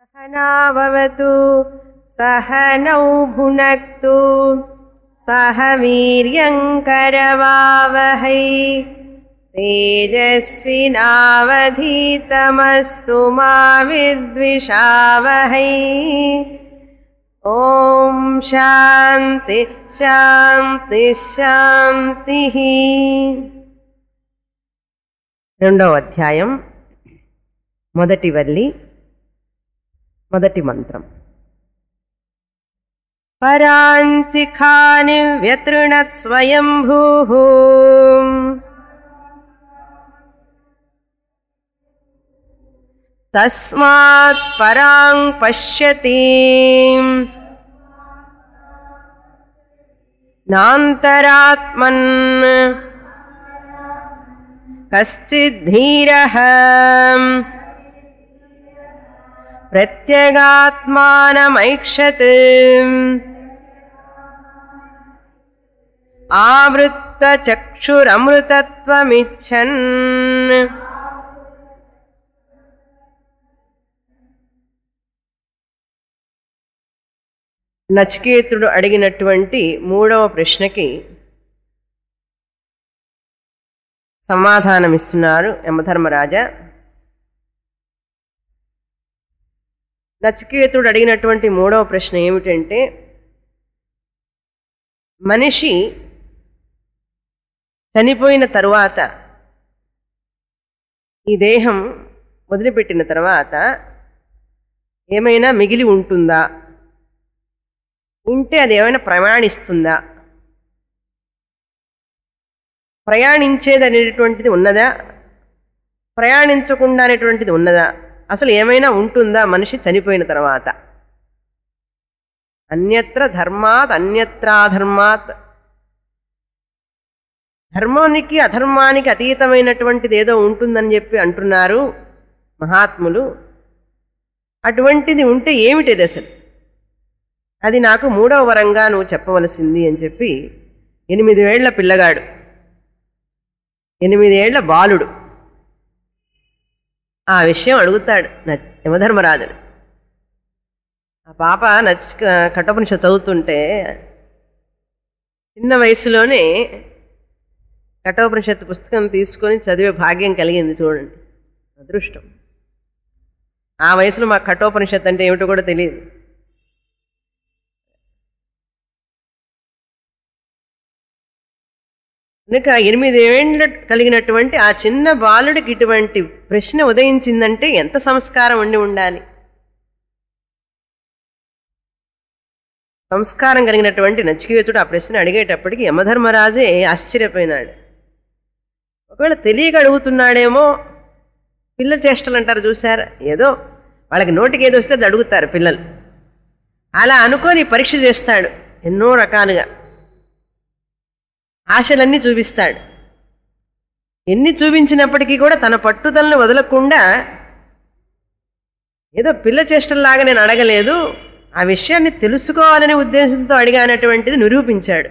सहनाववतु सहनौ भुनक्तु सह वीर्यङ्करवावहै तेजस्विनावधीतमस्तु मा विद्विषावहै ॐ शान्ति శాంతి శాంతి రెండవ అధ్యాయం మొదటి వల్లి మొదటి మంత్రం పరాంచిఖాని వ్యతృణత్ స్వయంభూ తస్మాత్ పరాం పశ్యతి నాంతరాత్మన్ కశ్చిద్ధీరः ప్రత్యగాత్మానమైక్షత్ ఆవృత్తచక్షురమృతత్వమిచ్చన్ నచికేతుడు అడిగినటువంటి మూడవ ప్రశ్నకి సమాధానమిస్తున్నారు యమధర్మరాజా నచికేతుడు అడిగినటువంటి మూడవ ప్రశ్న ఏమిటంటే మనిషి చనిపోయిన తరువాత ఈ దేహం వదిలిపెట్టిన తర్వాత ఏమైనా మిగిలి ఉంటుందా ఉంటే అది ఏమైనా ప్రయాణిస్తుందా ప్రయాణించేది అనేటువంటిది ఉన్నదా ప్రయాణించకుండా అనేటువంటిది ఉన్నదా అసలు ఏమైనా ఉంటుందా మనిషి చనిపోయిన తర్వాత అన్యత్ర ధర్మాత్ అన్యత్రాధర్మాత్ ధర్మానికి అధర్మానికి అతీతమైనటువంటిది ఏదో ఉంటుందని చెప్పి అంటున్నారు మహాత్ములు అటువంటిది ఉంటే ఏమిటిది అసలు అది నాకు మూడవ వరంగా నువ్వు చెప్పవలసింది అని చెప్పి ఎనిమిది ఏళ్ల పిల్లగాడు ఎనిమిదేళ్ల బాలుడు ఆ విషయం అడుగుతాడు యమధర్మరాజుడు ఆ పాప నచ్చ కఠోపనిష చదువుతుంటే చిన్న వయసులోనే కఠోపనిషత్తు పుస్తకం తీసుకొని చదివే భాగ్యం కలిగింది చూడండి అదృష్టం ఆ వయసులో మాకు కఠోపనిషత్తు అంటే ఏమిటో కూడా తెలియదు కనుక ఎనిమిదేండ్ల కలిగినటువంటి ఆ చిన్న బాలుడికి ఇటువంటి ప్రశ్న ఉదయించిందంటే ఎంత సంస్కారం ఉండి ఉండాలి సంస్కారం కలిగినటువంటి నచికేతుడు ఆ ప్రశ్న అడిగేటప్పటికి యమధర్మరాజే ఆశ్చర్యపోయినాడు ఒకవేళ తెలియక అడుగుతున్నాడేమో పిల్ల చేష్టలు అంటారు చూసారా ఏదో వాళ్ళకి నోటికి ఏదో వస్తే అది అడుగుతారు పిల్లలు అలా అనుకొని పరీక్ష చేస్తాడు ఎన్నో రకాలుగా ఆశలన్నీ చూపిస్తాడు ఎన్ని చూపించినప్పటికీ కూడా తన పట్టుదలను వదలకుండా ఏదో పిల్ల చేష్టల్లాగా నేను అడగలేదు ఆ విషయాన్ని తెలుసుకోవాలనే ఉద్దేశంతో అడిగానటువంటిది నిరూపించాడు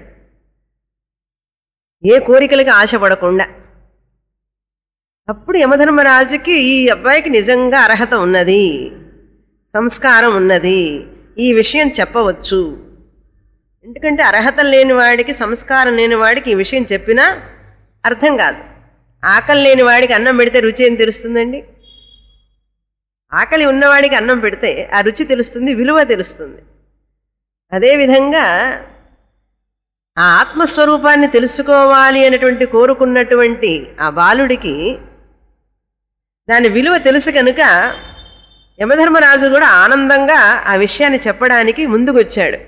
ఏ కోరికలకి ఆశపడకుండా అప్పుడు యమధర్మరాజుకి ఈ అబ్బాయికి నిజంగా అర్హత ఉన్నది సంస్కారం ఉన్నది ఈ విషయం చెప్పవచ్చు ఎందుకంటే అర్హత లేని వాడికి సంస్కారం లేని వాడికి ఈ విషయం చెప్పినా అర్థం కాదు ఆకలి లేని వాడికి అన్నం పెడితే రుచి ఏం తెలుస్తుందండి ఆకలి ఉన్నవాడికి అన్నం పెడితే ఆ రుచి తెలుస్తుంది విలువ తెలుస్తుంది అదేవిధంగా ఆ ఆత్మస్వరూపాన్ని తెలుసుకోవాలి అనేటువంటి కోరుకున్నటువంటి ఆ బాలుడికి దాని విలువ తెలుసు కనుక యమధర్మరాజు కూడా ఆనందంగా ఆ విషయాన్ని చెప్పడానికి ముందుకొచ్చాడు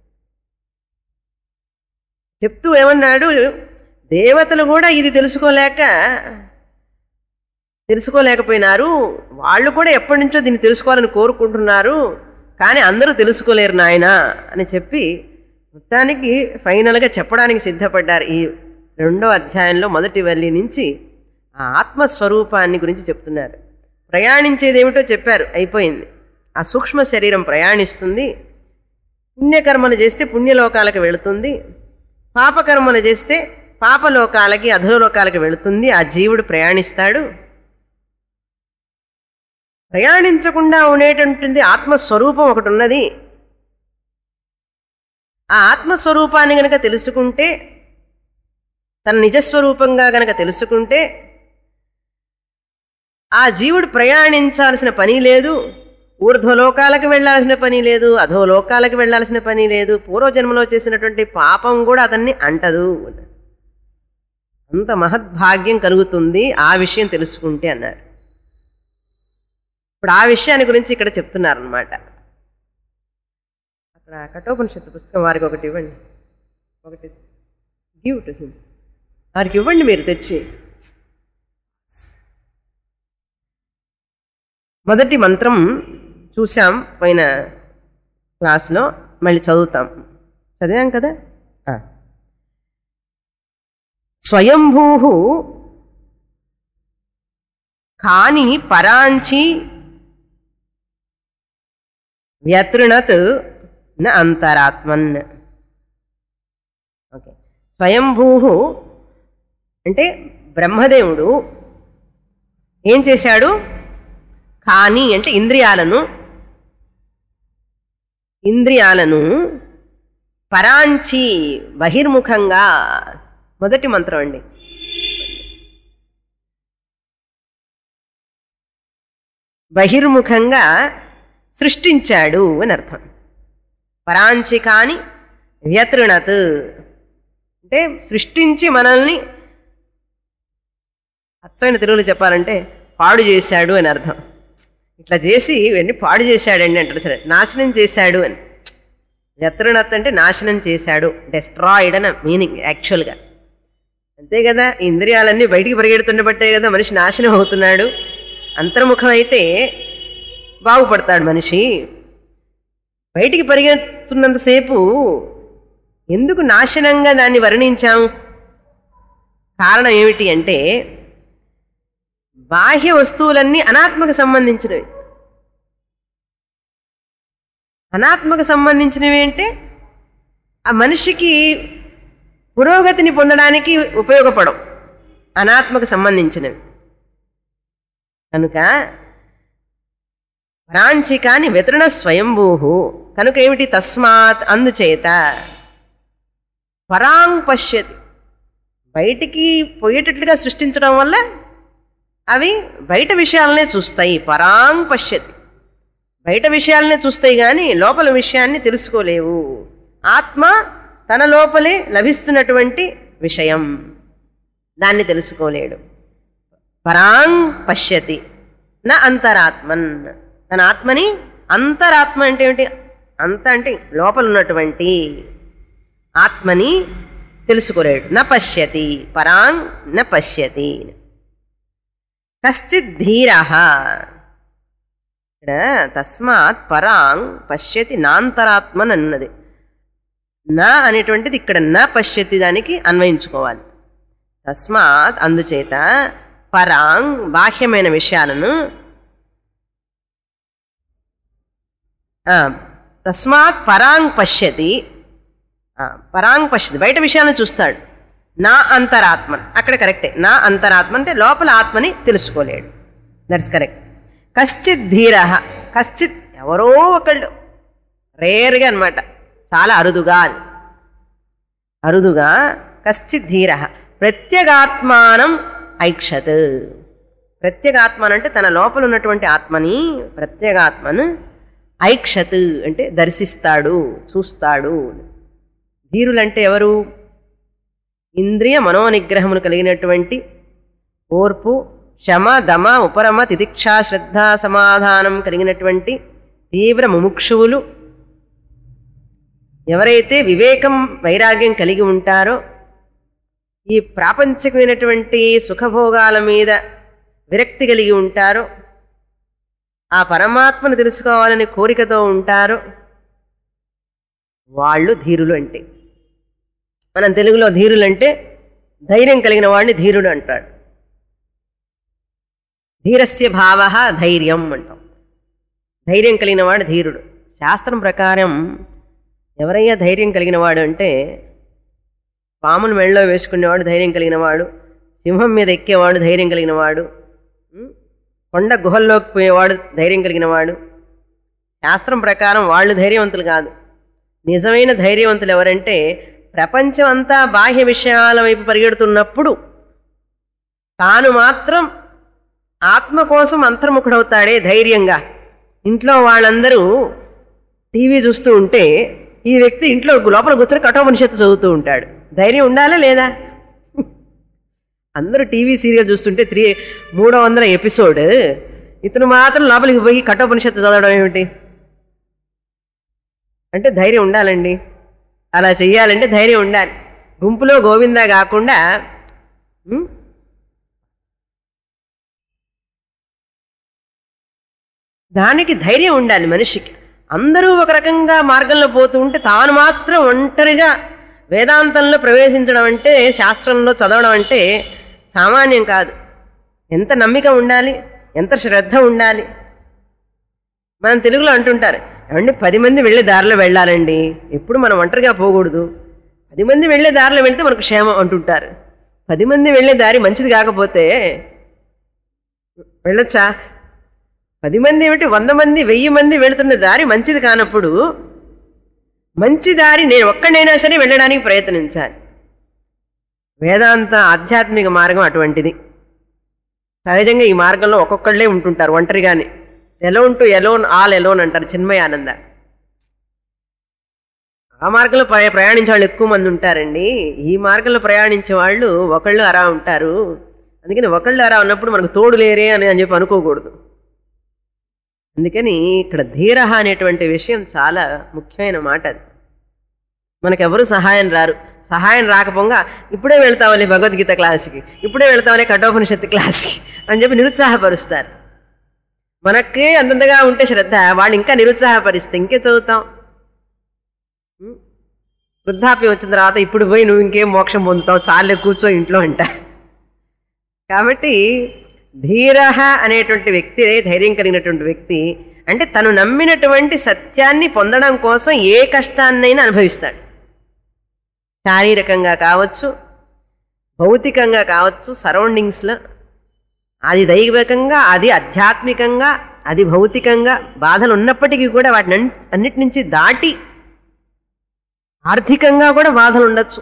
చెప్తూ ఏమన్నాడు దేవతలు కూడా ఇది తెలుసుకోలేక తెలుసుకోలేకపోయినారు వాళ్ళు కూడా ఎప్పటి నుంచో దీన్ని తెలుసుకోవాలని కోరుకుంటున్నారు కానీ అందరూ తెలుసుకోలేరు నాయన అని చెప్పి మొత్తానికి ఫైనల్గా చెప్పడానికి సిద్ధపడ్డారు ఈ రెండో అధ్యాయంలో మొదటి వల్లి నుంచి ఆ ఆత్మస్వరూపాన్ని గురించి చెప్తున్నారు ప్రయాణించేది ఏమిటో చెప్పారు అయిపోయింది ఆ సూక్ష్మ శరీరం ప్రయాణిస్తుంది పుణ్యకర్మలు చేస్తే పుణ్యలోకాలకు వెళుతుంది పాపకర్మలు చేస్తే పాపలోకాలకి అధోలోకాలకి వెళుతుంది ఆ జీవుడు ప్రయాణిస్తాడు ప్రయాణించకుండా ఉండేటటువంటి ఆత్మస్వరూపం ఒకటి ఉన్నది ఆ ఆత్మస్వరూపాన్ని గనక తెలుసుకుంటే తన నిజస్వరూపంగా గనక తెలుసుకుంటే ఆ జీవుడు ప్రయాణించాల్సిన పని లేదు ఊర్ధ్వలోకాలకు వెళ్ళాల్సిన పని లేదు అధోలోకాలకు వెళ్ళాల్సిన పని లేదు పూర్వజన్మలో చేసినటువంటి పాపం కూడా అతన్ని అంటదు అంత మహద్భాగ్యం కలుగుతుంది ఆ విషయం తెలుసుకుంటే అన్నారు ఇప్పుడు ఆ విషయాన్ని గురించి ఇక్కడ చెప్తున్నారనమాట అక్కడ కఠోపనిషత్తు పుస్తకం వారికి ఒకటి ఇవ్వండి ఒకటి గివ్ టు హిమ్ వారికి ఇవ్వండి మీరు తెచ్చి మొదటి మంత్రం చూసాం పోయిన క్లాస్లో మళ్ళీ చదువుతాం చదివాం కదా ఆ. స్వయంభూ కాని పరాంచి వ్యతృణత్ న అంతరాత్మన్ ఓకే స్వయంభూ అంటే బ్రహ్మదేవుడు ఏం చేశాడు కానీ అంటే ఇంద్రియాలను ఇంద్రియాలను పరాంచి బహిర్ముఖంగా మొదటి మంత్రం అండి బహిర్ముఖంగా సృష్టించాడు అని అర్థం పరాంచి కాని వ్యతృణత్ అంటే సృష్టించి మనల్ని అచ్చమైన తెలుగులో చెప్పాలంటే పాడు చేశాడు అని అర్థం ఇట్లా చేసి ఇవన్నీ పాడు చేశాడండి అంటాడు సరే నాశనం చేశాడు అని వ్యతృణత్ అంటే నాశనం చేశాడు డెస్ట్రాయిడ్ అని మీనింగ్ యాక్చువల్గా అంతే కదా ఈ ఇంద్రియాలన్నీ బయటికి పరిగెడుతుండబట్టే కదా మనిషి నాశనం అవుతున్నాడు అంతర్ముఖం అయితే బాగుపడతాడు మనిషి బయటికి పరిగెత్తున్నంతసేపు ఎందుకు నాశనంగా దాన్ని వర్ణించాం కారణం ఏమిటి అంటే బాహ్య వస్తువులన్నీ అనాత్మకు సంబంధించినవి అనాత్మకు సంబంధించినవి అంటే ఆ మనిషికి పురోగతిని పొందడానికి ఉపయోగపడవు అనాత్మకు సంబంధించినవి కనుక ప్రాంచి కాని వ్యతృణ స్వయంభూ కనుక ఏమిటి తస్మాత్ అందుచేత పరాంగ్ పశ్యతి బయటికి పోయేటట్లుగా సృష్టించడం వల్ల అవి బయట విషయాలనే చూస్తాయి పరాంగ్ పశ్యతి బయట విషయాలనే చూస్తాయి కానీ లోపల విషయాన్ని తెలుసుకోలేవు ఆత్మ తన లోపలే లభిస్తున్నటువంటి విషయం దాన్ని తెలుసుకోలేడు పరాంగ్ పశ్యతి నా అంతరాత్మన్ తన ఆత్మని అంతరాత్మ అంటే ఏమిటి అంత అంటే లోపల ఉన్నటువంటి ఆత్మని తెలుసుకోలేడు న పశ్యతి పరాంగ్ న పశ్యతి కశ్చిత్ ధీర ఇక్కడ తస్మాత్ పరాంగ్ పశ్యతి నాంతరాత్మన్ అన్నది నా అనేటువంటిది ఇక్కడ న పశ్యతి దానికి అన్వయించుకోవాలి తస్మాత్ అందుచేత పరాంగ్ బాహ్యమైన విషయాలను ఆ, తస్మాత్ పరాంగ్ పశ్యతి ఆ, పరాంగ్ పశ్యతి బయట విషయాలను చూస్తాడు నా అంతరాత్మ అక్కడ కరెక్టే నా అంతరాత్మ అంటే లోపల ఆత్మని తెలుసుకోలేడు దట్స్ కరెక్ట్ కశ్చిత్ ధీర కశ్చిత్ ఎవరో ఒకళ్ళు రేర్గా అన్నమాట చాలా అరుదుగా అని అరుదుగా కశ్చిత్ ధీర ప్రత్యేగాత్మానం ఐక్షత్ ప్రత్యేగాత్మన్ అంటే తన లోపల ఉన్నటువంటి ఆత్మని ప్రత్యేగాత్మను ఐక్షత్ అంటే దర్శిస్తాడు చూస్తాడు ధీరులంటే ఎవరు ఇంద్రియ మనోనిగ్రహమును కలిగినటువంటి ఓర్పు శమ దమ ఉపరమ తితిక్ష శ్రద్ధ సమాధానం కలిగినటువంటి తీవ్ర ముముక్షువులు ఎవరైతే వివేకం వైరాగ్యం కలిగి ఉంటారో ఈ ప్రాపంచికమైనటువంటి సుఖభోగాల మీద విరక్తి కలిగి ఉంటారో ఆ పరమాత్మను తెలుసుకోవాలని కోరికతో ఉంటారో వాళ్ళు ధీరులు అంటే మనం తెలుగులో ధీరులు అంటే ధైర్యం కలిగిన వాడిని ధీరుడు అంటాడు ధీరస్య భావ ధైర్యం అంటాం ధైర్యం కలిగిన వాడు ధీరుడు శాస్త్రం ప్రకారం ఎవరయ్యా ధైర్యం కలిగిన వాడు అంటే పామును మెళ్ళలో వేసుకునేవాడు ధైర్యం కలిగిన వాడు సింహం మీద ఎక్కేవాడు ధైర్యం కలిగిన వాడు ఉం? కొండ గుహల్లోకి పోయేవాడు ధైర్యం కలిగిన వాడు శాస్త్రం ప్రకారం వాళ్ళు ధైర్యవంతులు కాదు నిజమైన ధైర్యవంతులు ఎవరంటే ప్రపంచం అంతా బాహ్య విషయాల వైపు పరిగెడుతున్నప్పుడు తాను మాత్రం ఆత్మ కోసం అంతర్ముఖుడవుతాడే ధైర్యంగా ఇంట్లో వాళ్ళందరూ టీవీ చూస్తూ ఉంటే ఈ వ్యక్తి ఇంట్లో లోపల కూర్చొని కఠోపనిషత్తు చదువుతూ ఉంటాడు ధైర్యం ఉండాలా లేదా అందరూ టీవీ సీరియల్ చూస్తుంటే త్రీ మూడు వందల ఎపిసోడ్ ఇతను మాత్రం లోపలికి పోయి కఠోపనిషత్తు చదవడం ఏమిటి అంటే ధైర్యం ఉండాలండి అలా చెయ్యాలంటే ధైర్యం ఉండాలి గుంపులో గోవిందా కాకుండా ఉం? దానికి ధైర్యం ఉండాలి మనిషికి అందరూ ఒక రకంగా మార్గంలో పోతూ ఉంటే తాను మాత్రం ఒంటరిగా వేదాంతంలో ప్రవేశించడం అంటే శాస్త్రంలో చదవడం అంటే సామాన్యం కాదు ఎంత నమ్మిక ఉండాలి ఎంత శ్రద్ధ ఉండాలి మనం తెలుగులో అంటుంటారు ఏమండి పది మంది వెళ్ళే దారిలో వెళ్ళాలండి ఎప్పుడు మనం ఒంటరిగా పోకూడదు పది మంది వెళ్ళే దారిలో వెళ్తే మనకు క్షేమం అంటుంటారు పది మంది వెళ్ళే దారి మంచిది కాకపోతే వెళ్ళొచ్చా పది మంది ఏమిటి వంద మంది వెయ్యి మంది వెళుతున్న దారి మంచిది కానప్పుడు మంచి దారి నేను ఒక్కడైనా సరే వెళ్ళడానికి ప్రయత్నించాలి వేదాంత ఆధ్యాత్మిక మార్గం అటువంటిది సహజంగా ఈ మార్గంలో ఒక్కొక్కళ్ళే ఉంటుంటారు ఒంటరిగానే alone to alone all alone అంటారు చిన్మయ ఆనంద ఆ మార్గంలో ప్రయా- ప్రయాణించే వాళ్ళు ఎక్కువ మంది ఉంటారండి ఈ మార్గంలో ప్రయాణించే వాళ్ళు ఒకళ్ళు అరా ఉంటారు అందుకని ఒకళ్ళు అరా ఉన్నప్పుడు మనకు తోడు లేరే అని అని చెప్పి అనుకోకూడదు అందుకని ఇక్కడ ధీర అనేటువంటి విషయం చాలా ముఖ్యమైన మాట అది మనకెవరు సహాయం రారు సహాయం రాకపోగా ఇప్పుడే వెళ్తామని భగవద్గీత క్లాస్కి ఇప్పుడే వెళ్తామని కఠోపనిషత్తు క్లాస్కి అని చెప్పి నిరుత్సాహపరుస్తారు మనకే అంతంతగా ఉంటే శ్రద్ధ వాళ్ళు ఇంకా నిరుత్సాహపరిస్తే ఇంకే చదువుతాం ఉం? వృద్ధాప్యం వచ్చిన తర్వాత ఇప్పుడు పోయి నువ్వు ఇంకేం మోక్షం పొందుతావు చాలే కూర్చో ఇంట్లో అంట కాబట్టి ధీర అనేటువంటి వ్యక్తి ధైర్యం కలిగినటువంటి వ్యక్తి అంటే తను నమ్మినటువంటి సత్యాన్ని పొందడం కోసం ఏ కష్టాన్నైనా అనుభవిస్తాడు శారీరకంగా కావచ్చు భౌతికంగా కావచ్చు సరౌండింగ్స్లో అది దైవికంగా అది ఆధ్యాత్మికంగా అది భౌతికంగా బాధలు ఉన్నప్పటికీ కూడా వాటిని అన్- అన్నిటి నుంచి దాటి ఆర్థికంగా కూడా బాధలు ఉండొచ్చు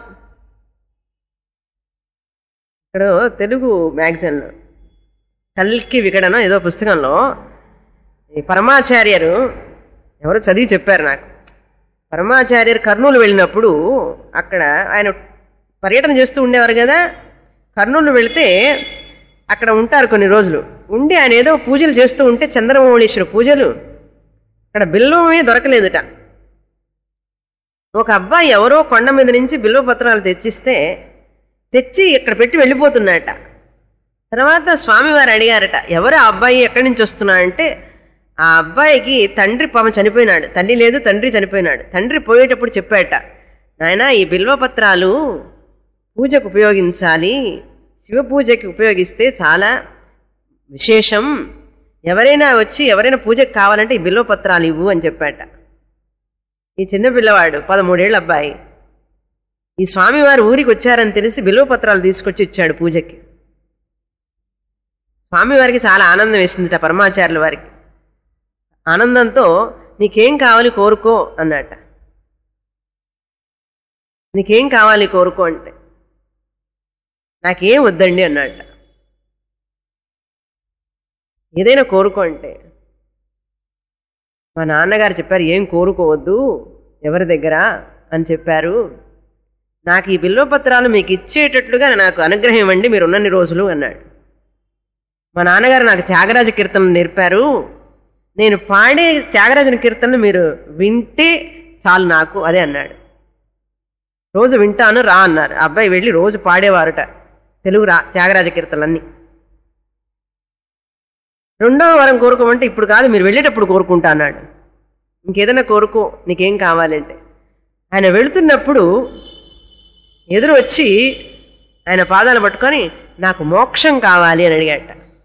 ఇక్కడ తెలుగు మ్యాగజైన్లో కల్కి వికటన ఏదో పుస్తకంలో ఈ పరమాచార్యరు ఎవరో చదివి చెప్పారు నాకు పరమాచార్యరు కర్నూలు వెళ్ళినప్పుడు అక్కడ ఆయన పర్యటన చేస్తూ ఉండేవారు కదా కర్నూలు వెళితే అక్కడ ఉంటారు కొన్ని రోజులు ఉండి ఆయన ఏదో పూజలు చేస్తూ ఉంటే చంద్రమౌళీశ్వర పూజలు అక్కడ బిల్వమే దొరకలేదుట ఒక అబ్బాయి ఎవరో కొండ మీద నుంచి బిల్వ పత్రాలు తెచ్చిస్తే తెచ్చి ఇక్కడ పెట్టి వెళ్ళిపోతున్నాడట తర్వాత స్వామివారు అడిగారట ఎవరు ఆ అబ్బాయి ఎక్కడి నుంచి వస్తున్నా అంటే ఆ అబ్బాయికి తండ్రి పాపం చనిపోయినాడు తల్లి లేదు తండ్రి చనిపోయినాడు తండ్రి పోయేటప్పుడు చెప్పాట నాయన ఈ బిల్వపత్రాలు పూజకు ఉపయోగించాలి శివ పూజకి ఉపయోగిస్తే చాలా విశేషం ఎవరైనా వచ్చి ఎవరైనా పూజకు కావాలంటే ఈ బిల్వపత్రాలు ఇవ్వు అని చెప్పాట ఈ చిన్న పిల్లవాడు పదమూడేళ్ళ అబ్బాయి ఈ స్వామివారు ఊరికి వచ్చారని తెలిసి బిల్వపత్రాలు తీసుకొచ్చి ఇచ్చాడు పూజకి స్వామివారికి చాలా ఆనందం వేసిందిట పరమాచార్యుల వారికి ఆనందంతో నీకేం కావాలి కోరుకో అన్నట నీకేం కావాలి కోరుకో అంటే నాకేం వద్దండి అన్నట ఏదైనా కోరుకో అంటే మా నాన్నగారు చెప్పారు ఏం కోరుకోవద్దు ఎవరి దగ్గర అని చెప్పారు నాకు ఈ బిల్వపత్రాలు మీకు ఇచ్చేటట్లుగా నాకు అనుగ్రహం ఇవ్వండి మీరు ఉన్నన్ని రోజులు అన్నాడు మా నాన్నగారు నాకు త్యాగరాజ కీర్తనలు నేర్పారు నేను పాడే త్యాగరాజన కీర్తనలు మీరు వింటే చాలు నాకు అదే అన్నాడు రోజు వింటాను రా అన్నారు ఆ అబ్బాయి వెళ్ళి రోజు పాడేవారుట తెలుగు రా త్యాగరాజ కీర్తనలన్నీ రెండో వారం కోరుకోమంటే ఇప్పుడు కాదు మీరు వెళ్ళేటప్పుడు కోరుకుంటా అన్నాడు ఇంకేదైనా కోరుకో నీకేం కావాలంటే ఆయన వెళుతున్నప్పుడు ఎదురు వచ్చి ఆయన పాదాలు పట్టుకొని నాకు మోక్షం కావాలి అని అడిగాట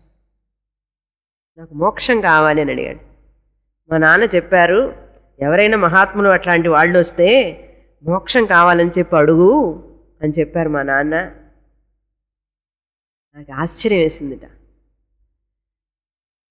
నాకు మోక్షం కావాలి అని అడిగాడు మా నాన్న చెప్పారు ఎవరైనా మహాత్ములు అట్లాంటి వాళ్ళు వస్తే మోక్షం కావాలని చెప్పి అడుగు అని చెప్పారు మా నాన్న నాకు ఆశ్చర్యం వేసిందిట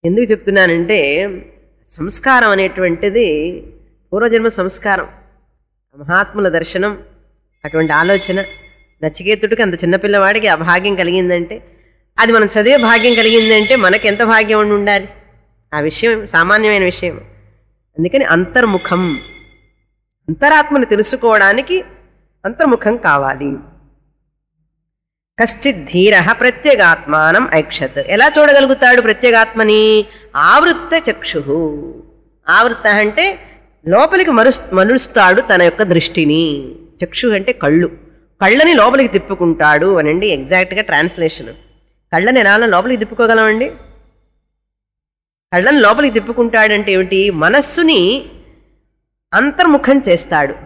ఎందుకు చెప్తున్నానంటే సంస్కారం అనేటువంటిది పూర్వజన్మ సంస్కారం మహాత్ముల దర్శనం అటువంటి ఆలోచన నచికేతుడికి అంత చిన్నపిల్లవాడికి ఆ భాగ్యం కలిగిందంటే అది మనం చదివే భాగ్యం కలిగిందంటే మనకి ఎంత భాగ్యం ఉండి ఉండాలి ఆ విషయం సామాన్యమైన విషయం అందుకని అంతర్ముఖం అంతరాత్మను తెలుసుకోవడానికి అంతర్ముఖం కావాలి కశ్చిత్ ధీర ప్రత్యేగాత్మానం ఐక్షత్ ఎలా చూడగలుగుతాడు ప్రత్యేగాత్మని ఆవృత్త చక్షు ఆవృత్త అంటే లోపలికి మరు మరుస్తాడు తన యొక్క దృష్టిని చక్షు అంటే కళ్ళు కళ్ళని లోపలికి తిప్పుకుంటాడు అనండి ఎగ్జాక్ట్గా ట్రాన్స్లేషన్ కళ్ళని ఎలా లోపలికి తిప్పుకోగలమండి కళ్ళని లోపలికి తిప్పుకుంటాడంటే ఏమిటి మనస్సుని అంతర్ముఖం చేస్తాడు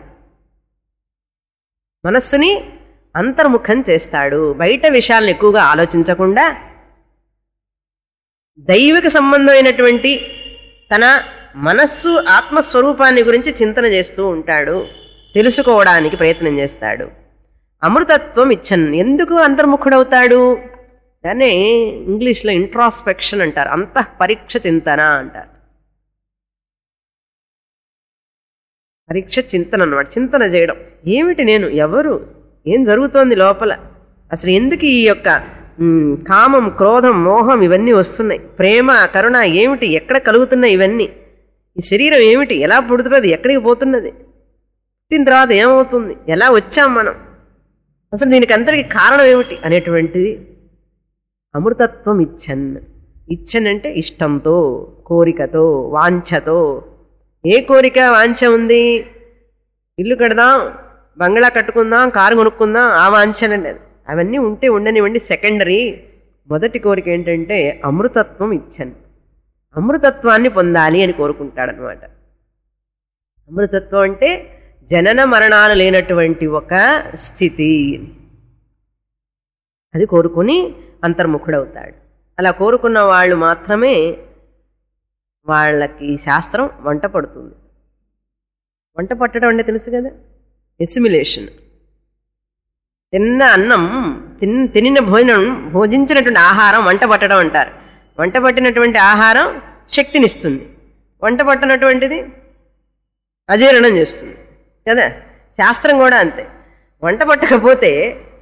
మనస్సుని అంతర్ముఖం చేస్తాడు బయట విషయాలను ఎక్కువగా ఆలోచించకుండా దైవిక సంబంధమైనటువంటి తన మనస్సు ఆత్మస్వరూపాన్ని గురించి చింతన చేస్తూ ఉంటాడు తెలుసుకోవడానికి ప్రయత్నం చేస్తాడు అమృతత్వం ఇచ్చన్ ఎందుకు అంతర్ముఖుడవుతాడు దాన్ని ఇంగ్లీష్లో ఇంట్రాస్పెక్షన్ అంటారు అంతః పరీక్ష చింతన అంటారు పరీక్ష చింతన అన్నమాట చింతన చేయడం ఏమిటి నేను ఎవరు ఏం జరుగుతోంది లోపల అసలు ఎందుకు ఈ యొక్క మ్, కామం క్రోధం మోహం ఇవన్నీ వస్తున్నాయి ప్రేమ కరుణ ఏమిటి ఎక్కడ కలుగుతున్నాయి ఇవన్నీ ఈ శరీరం ఏమిటి ఎలా పుడుతున్నది ఎక్కడికి పోతున్నది పుట్టిన తర్వాత ఏమవుతుంది ఎలా వచ్చాం మనం అసలు దీనికి అంతటికి కారణం ఏమిటి అనేటువంటిది అమృతత్వం ఇచ్చన్ ఇచ్చన్ అంటే ఇష్టంతో కోరికతో వాంఛతో ఏ కోరిక వాంఛ ఉంది ఇల్లు కడదాం బంగ్లా కట్టుకుందాం కారు కొనుక్కుందాం ఆ వాంఛనండి అది అవన్నీ ఉంటే ఉండనివ్వండి సెకండరీ మొదటి కోరిక ఏంటంటే అమృతత్వం ఇచ్చన్ అమృతత్వాన్ని పొందాలి అని కోరుకుంటాడనమాట అమృతత్వం అంటే జనన మరణాలు లేనటువంటి ఒక స్థితి అది కోరుకుని అంతర్ముఖుడవుతాడు అలా కోరుకున్న వాళ్ళు మాత్రమే వాళ్ళకి శాస్త్రం వంట పడుతుంది వంట పట్టడం అంటే తెలుసు కదా ఎసిమిలేషన్ తిన్న అన్నం తిన్ తినిన భోజనం భోజించినటువంటి ఆహారం వంట పట్టడం అంటారు వంట పట్టినటువంటి ఆహారం శక్తినిస్తుంది వంట పట్టనటువంటిది అజీర్ణం చేస్తుంది కదా శాస్త్రం కూడా అంతే వంట పట్టకపోతే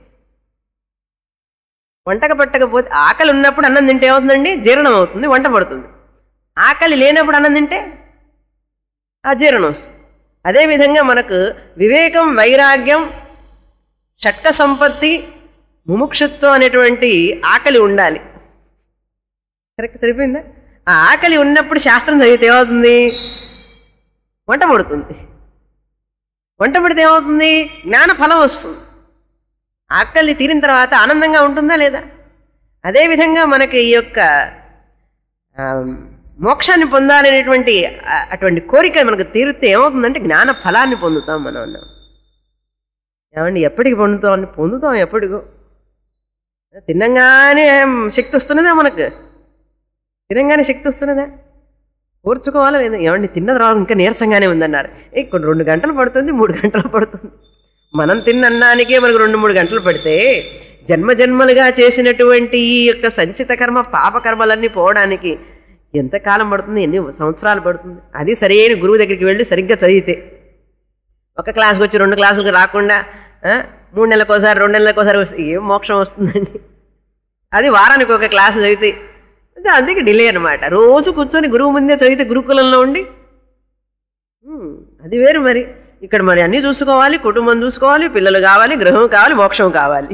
వంటక పట్టకపోతే ఆకలి ఉన్నప్పుడు అన్నం తింటే ఏమవుతుందండి జీర్ణం అవుతుంది వంట పడుతుంది ఆకలి లేనప్పుడు అన్నం తింటే అజీర్ణం వస్తుంది అదేవిధంగా మనకు వివేకం వైరాగ్యం షట్క సంపత్తి ముముక్షుత్వం అనేటువంటి ఆకలి ఉండాలి కరెక్ట్ సరిపోయిందా ఆ ఆకలి ఉన్నప్పుడు శాస్త్రం చదివితే ఏమవుతుంది వంట పడుతుంది వంట పడితే ఏమవుతుంది జ్ఞాన ఫలం వస్తుంది ఆకలి తీరిన తర్వాత ఆనందంగా ఉంటుందా లేదా అదేవిధంగా మనకి ఈ యొక్క ఆ, మోక్షాన్ని పొందాలనేటువంటి ఆ, అటువంటి కోరిక మనకు తీరితే ఏమవుతుందంటే జ్ఞాన ఫలాన్ని పొందుతాం మనం అన్నాం ఏమండి ఎప్పటికి పొందుతాం అని పొందుతాం ఎప్పటికో తినంగానే శక్తి వస్తున్నదా మనకు తినంగానే శక్తి వస్తున్నదా కూర్చుకోవాలా లేదా ఏమండి తిన్నది రావు ఇంకా నీరసంగానే ఉందన్నారు ఏ కొన్ని రెండు గంటలు పడుతుంది మూడు గంటలు పడుతుంది మనం తిన్న అన్నానికే మనకు రెండు మూడు గంటలు పడితే జన్మ జన్మలుగా చేసినటువంటి ఈ యొక్క సంచిత కర్మ పాప కర్మలన్నీ పోవడానికి ఎంతకాలం పడుతుంది ఎన్ని సంవత్సరాలు పడుతుంది అది సరైన గురువు దగ్గరికి వెళ్ళి సరిగ్గా చదివితే ఒక క్లాస్కి వచ్చి రెండు క్లాసులకు రాకుండా ఆ, మూడు నెలలకు ఒకసారి రెండు నెలలకు ఒకసారి వస్తే ఏం మోక్షం వస్తుందండి అది వారానికి ఒక క్లాసు చదివితే అది అందుకే డిలే అనమాట రోజు కూర్చొని గురువు ముందే చదివితే గురుకులంలో ఉండి ఉమ్, అది వేరు మరి ఇక్కడ మరి అన్నీ చూసుకోవాలి కుటుంబం చూసుకోవాలి పిల్లలు కావాలి గృహం కావాలి మోక్షం కావాలి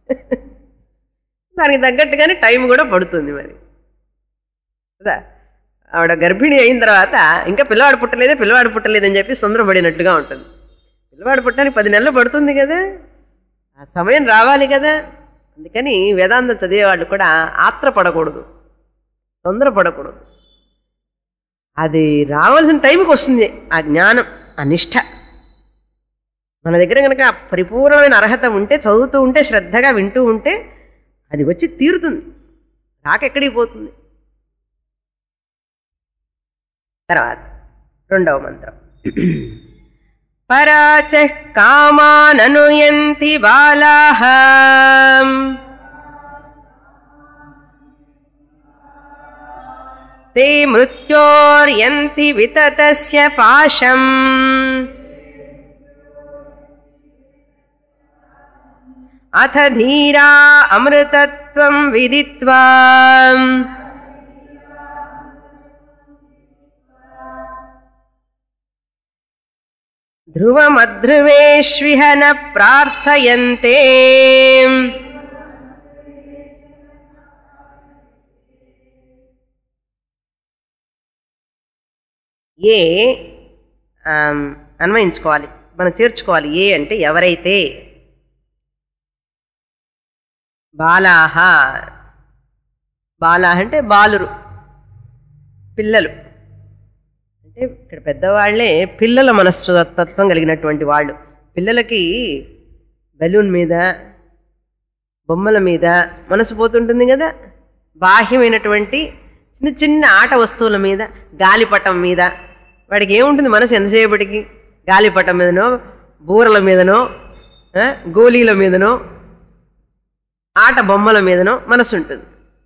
దానికి తగ్గట్టుగానే టైం కూడా పడుతుంది మరి కదా ఆవిడ గర్భిణి అయిన తర్వాత ఇంకా పిల్లవాడు పుట్టలేదే పిల్లవాడు పుట్టలేదని చెప్పి తొందరపడినట్టుగా ఉంటుంది పిల్లవాడు పుట్టడానికి పది నెలలు పడుతుంది కదా ఆ సమయం రావాలి కదా అందుకని వేదాంతం చదివేవాళ్ళు కూడా ఆత్రపడకూడదు తొందరపడకూడదు అది రావాల్సిన టైంకి వస్తుంది ఆ జ్ఞానం ఆ నిష్ఠ మన దగ్గర కనుక ఆ పరిపూర్ణమైన అర్హత ఉంటే చదువుతూ ఉంటే శ్రద్ధగా వింటూ ఉంటే అది వచ్చి తీరుతుంది రాకెక్కడికి పోతుంది తర్వాత రెండవ మంత్రం పరాచ కామాననుయంతి బాలాహ ते मृत्योर्यन्ति विततस्य पाशम् अथ धीरा अमृतत्वं विदित्वा ध्रुवमध्रुवेष्विह न प्रार्थयन्ते ఏ ఆమ్, అన్వయించుకోవాలి మనం చేర్చుకోవాలి ఏ అంటే ఎవరైతే బాలాహ బాలాహ అంటే బాలురు పిల్లలు అంటే ఇక్కడ పెద్దవాళ్లే పిల్లల మనస్సు తత్వం కలిగినటువంటి వాళ్ళు పిల్లలకి బెలూన్ మీద బొమ్మల మీద మనసు పోతుంటుంది కదా బాహ్యమైనటువంటి చిన్న చిన్న ఆట వస్తువుల మీద గాలిపటం మీద వాడికి ఏముంటుంది మనసు ఎంతసేపటికి గాలిపటం మీదనో బూరల మీదనో ఆ, గోళీల మీదనో ఆట బొమ్మల మీదనో మనసు ఉంటుంది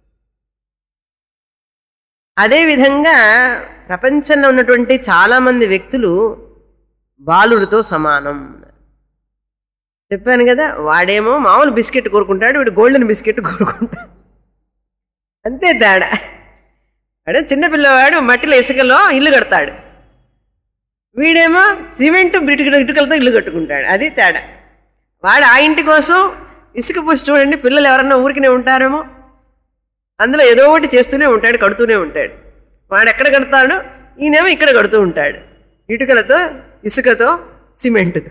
అదేవిధంగా ప్రపంచంలో ఉన్నటువంటి చాలామంది వ్యక్తులు బాలుడితో సమానం చెప్పాను కదా వాడేమో మామూలు బిస్కెట్ కోరుకుంటాడు వీడు గోల్డెన్ బిస్కెట్ కోరుకుంటాడు అంతే తేడా వాడు చిన్న పిల్లవాడు మట్టిలో ఇసుకలో ఇల్లు కడతాడు వీడేమో సిమెంట్ ఇటుక ఇటుకలతో ఇల్లు కట్టుకుంటాడు అది తేడా వాడు ఆ ఇంటి కోసం ఇసుక పోసి చూడండి పిల్లలు ఎవరన్నా ఊరికనే ఉంటారేమో అందులో ఏదో ఒకటి చేస్తూనే ఉంటాడు కడుతూనే ఉంటాడు వాడు ఎక్కడ కడతాడు ఈయనేమో ఇక్కడ కడుతూ ఉంటాడు ఇటుకలతో ఇసుకతో సిమెంట్తో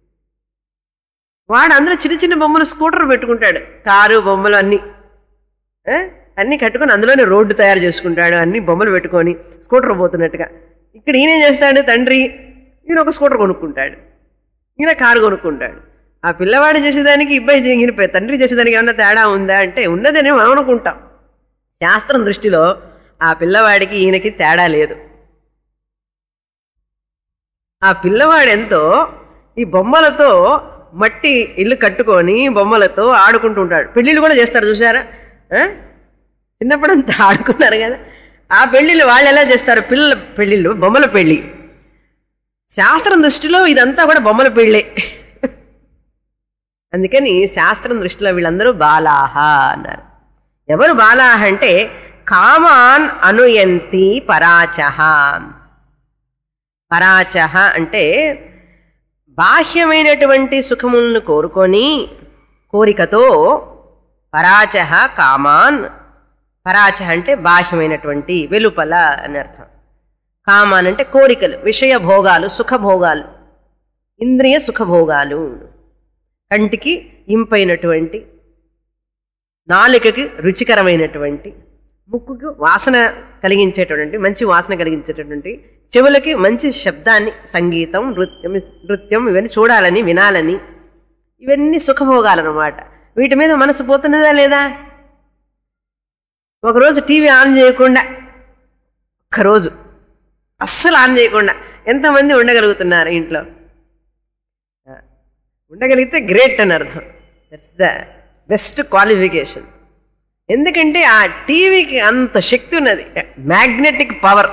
వాడు అందులో చిన్న చిన్న బొమ్మలు స్కూటర్ పెట్టుకుంటాడు కారు బొమ్మలు అన్నీ ఆ? అన్నీ కట్టుకొని అందులోనే రోడ్డు తయారు చేసుకుంటాడు అన్ని బొమ్మలు పెట్టుకొని స్కూటర్ పోతున్నట్టుగా ఇక్కడ ఈయనేం చేస్తాడు తండ్రి ఈయన ఒక స్కూటర్ కొనుక్కుంటాడు ఈయన కారు కొనుక్కుంటాడు ఆ పిల్లవాడు చేసేదానికి ఇబ్బంది చే- ఈయన పె- తండ్రి చేసేదానికి ఏమన్నా తేడా ఉందా అంటే ఉన్నదని మనం అనుకుంటాం శాస్త్రం దృష్టిలో ఆ పిల్లవాడికి ఈయనకి తేడా లేదు ఆ పిల్లవాడు ఎంతో ఈ బొమ్మలతో మట్టి ఇల్లు కట్టుకొని బొమ్మలతో ఆడుకుంటూ ఉంటాడు పెళ్ళిళ్ళు కూడా చేస్తారు చూసారా ఆ? చిన్నప్పుడంతా ఆడుకున్నారు కదా ఆ పెళ్ళిళ్ళు వాళ్ళు ఎలా చేస్తారు పిల్లల పెళ్ళిళ్ళు బొమ్మల పెళ్ళి శాస్త్రం దృష్టిలో ఇదంతా కూడా బొమ్మల పెళ్ళే అందుకని శాస్త్రం దృష్టిలో వీళ్ళందరూ బాలాహ అన్నారు ఎవరు బాలాహ అంటే కామాన్ అనుయంతి పరాచహ పరాచహ అంటే బాహ్యమైనటువంటి సుఖములను కోరుకొని కోరికతో పరాచహ కామాన్ పరాచహ అంటే బాహ్యమైనటువంటి వెలుపల అని అర్థం కామాన్ అంటే కోరికలు విషయ భోగాలు సుఖభోగాలు ఇంద్రియ సుఖభోగాలు కంటికి ఇంపైనటువంటి నాలుకకి రుచికరమైనటువంటి ముక్కుకు వాసన కలిగించేటటువంటి మంచి వాసన కలిగించేటటువంటి చెవులకి మంచి శబ్దాన్ని సంగీతం నృత్యం నృత్యం ఇవన్నీ చూడాలని వినాలని ఇవన్నీ సుఖభోగాలన్నమాట వీటి మీద మనసు పోతున్నదా లేదా ఒకరోజు టీవీ ఆన్ చేయకుండా ఒక్కరోజు అస్సలు ఆన్ చేయకుండా ఎంతమంది ఉండగలుగుతున్నారు ఇంట్లో ఉండగలిగితే గ్రేట్ అని అర్థం దట్స్ ద బెస్ట్ క్వాలిఫికేషన్ ఎందుకంటే ఆ టీవీకి అంత శక్తి ఉన్నది మ్యాగ్నెటిక్ పవర్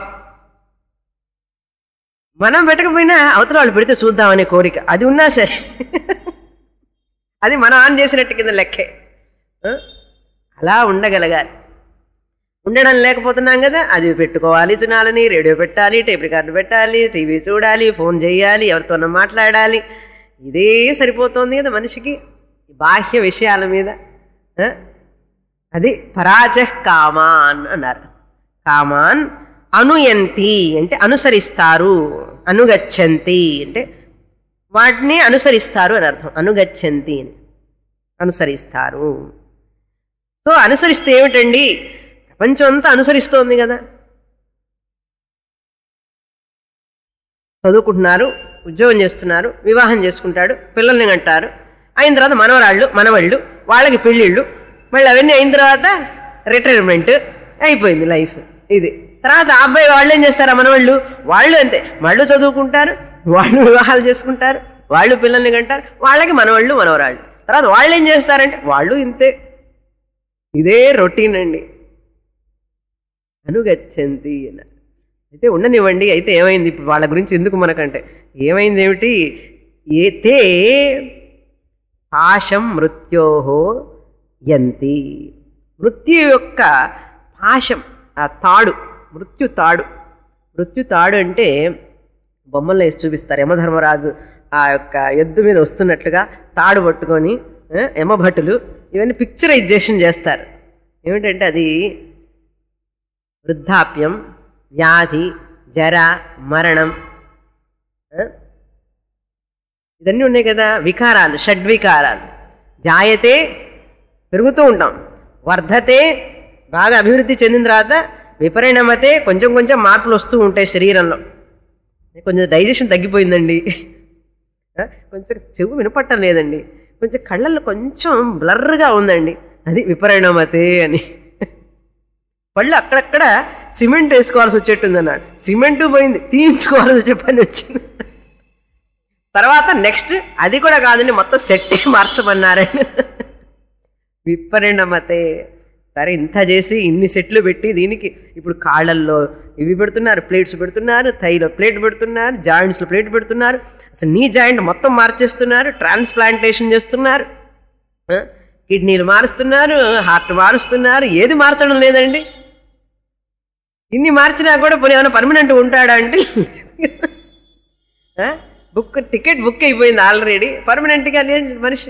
మనం పెట్టకపోయినా అవతల వాళ్ళు పెడితే చూద్దామనే కోరిక అది ఉన్నా సరే అది మనం ఆన్ చేసినట్టు కింద లెక్కే ఆ? అలా ఉండగలగాలి ఉండడం లేకపోతున్నాం కదా అది పెట్టుకోవాలి చునాలని రేడియో పెట్టాలి టేప్ రికార్డు పెట్టాలి టీవీ చూడాలి ఫోన్ చేయాలి ఎవరితోనో మాట్లాడాలి ఇదే సరిపోతుంది కదా మనిషికి ఈ బాహ్య విషయాల మీద ఆ? అది పరాజ కామాన్ అన్నారు కామాన్ అనుయంతి అంటే అనుసరిస్తారు అనుగచ్చంతి అంటే వాటిని అనుసరిస్తారు అని అర్థం అనుగచ్చంతి అని అనుసరిస్తారు సో అనుసరిస్తే ఏమిటండి ప్రపంచం అంతా అనుసరిస్తోంది కదా చదువుకుంటున్నారు ఉద్యోగం చేస్తున్నారు వివాహం చేసుకుంటాడు పిల్లల్ని కంటారు అయిన తర్వాత మనవరాళ్ళు మనవళ్ళు వాళ్ళకి పెళ్ళిళ్ళు మళ్ళీ అవన్నీ అయిన తర్వాత రిటైర్మెంట్ అయిపోయింది లైఫ్ ఇది తర్వాత ఆ అబ్బాయి వాళ్ళు ఏం చేస్తారు మనవాళ్ళు వాళ్ళు అంతే వాళ్ళు చదువుకుంటారు వాళ్ళు వివాహాలు చేసుకుంటారు వాళ్ళు పిల్లల్ని కంటారు వాళ్ళకి మనవాళ్ళు మనవరాళ్ళు తర్వాత వాళ్ళు ఏం చేస్తారంటే వాళ్ళు ఇంతే ఇదే రొటీన్ అండి అనుగచ్చంతి అన్నారు అయితే ఉండనివ్వండి అయితే ఏమైంది ఇప్పుడు వాళ్ళ గురించి ఎందుకు మనకంటే ఏమైంది ఏమిటి ఏతే పాశం మృత్యోహో యంతి మృత్యు యొక్క పాశం ఆ తాడు మృత్యు తాడు మృత్యు తాడు అంటే బొమ్మల్లో వేసి చూపిస్తారు యమధర్మరాజు ఆ యొక్క ఎద్దు మీద వస్తున్నట్లుగా తాడు పట్టుకొని ఆ, యమభటులు ఇవన్నీ పిక్చరైజేషన్ చేస్తారు ఏమిటంటే అది వృద్ధాప్యం వ్యాధి జర మరణం ఆ? ఇవన్నీ ఉన్నాయి కదా వికారాలు షడ్వికారాలు జాయతే పెరుగుతూ ఉంటాం వర్ధతే బాగా అభివృద్ధి చెందిన తర్వాత విపరిణమతే కొంచెం కొంచెం మార్పులు వస్తూ ఉంటాయి శరీరంలో కొంచెం డైజెషన్ తగ్గిపోయిందండి ఆ? కొంచెం చెవు వినపట్టం లేదండి కొంచెం కళ్ళల్లో కొంచెం బ్లర్గా ఉందండి అది విపరిణమతే అని పళ్ళు అక్కడక్కడ సిమెంట్ వేసుకోవాల్సి వచ్చేట్టుంది అన్నాడు సిమెంట్ పోయింది తీయించుకోవాల్సి వచ్చే పని వచ్చింది తర్వాత నెక్స్ట్ అది కూడా కాదండి మొత్తం సెట్టే మార్చమన్నారని విపరిణమతే సరే ఇంత చేసి ఇన్ని సెట్లు పెట్టి దీనికి ఇప్పుడు కాళ్ళల్లో ఇవి పెడుతున్నారు ప్లేట్స్ పెడుతున్నారు థైలో ప్లేట్ పెడుతున్నారు జాయింట్స్లో ప్లేట్ పెడుతున్నారు అసలు నీ జాయింట్ మొత్తం మార్చేస్తున్నారు ట్రాన్స్ప్లాంటేషన్ చేస్తున్నారు ఆ? కిడ్నీలు మారుస్తున్నారు హార్ట్ మారుస్తున్నారు ఏది మార్చడం లేదండి ఇన్ని మార్చినా కూడా పోనీ ఏమైనా పర్మనెంట్ ఉంటాడా అంటే ఆ? బుక్ టికెట్ బుక్ అయిపోయింది ఆల్రెడీ పర్మనెంట్గా లేని మనిషి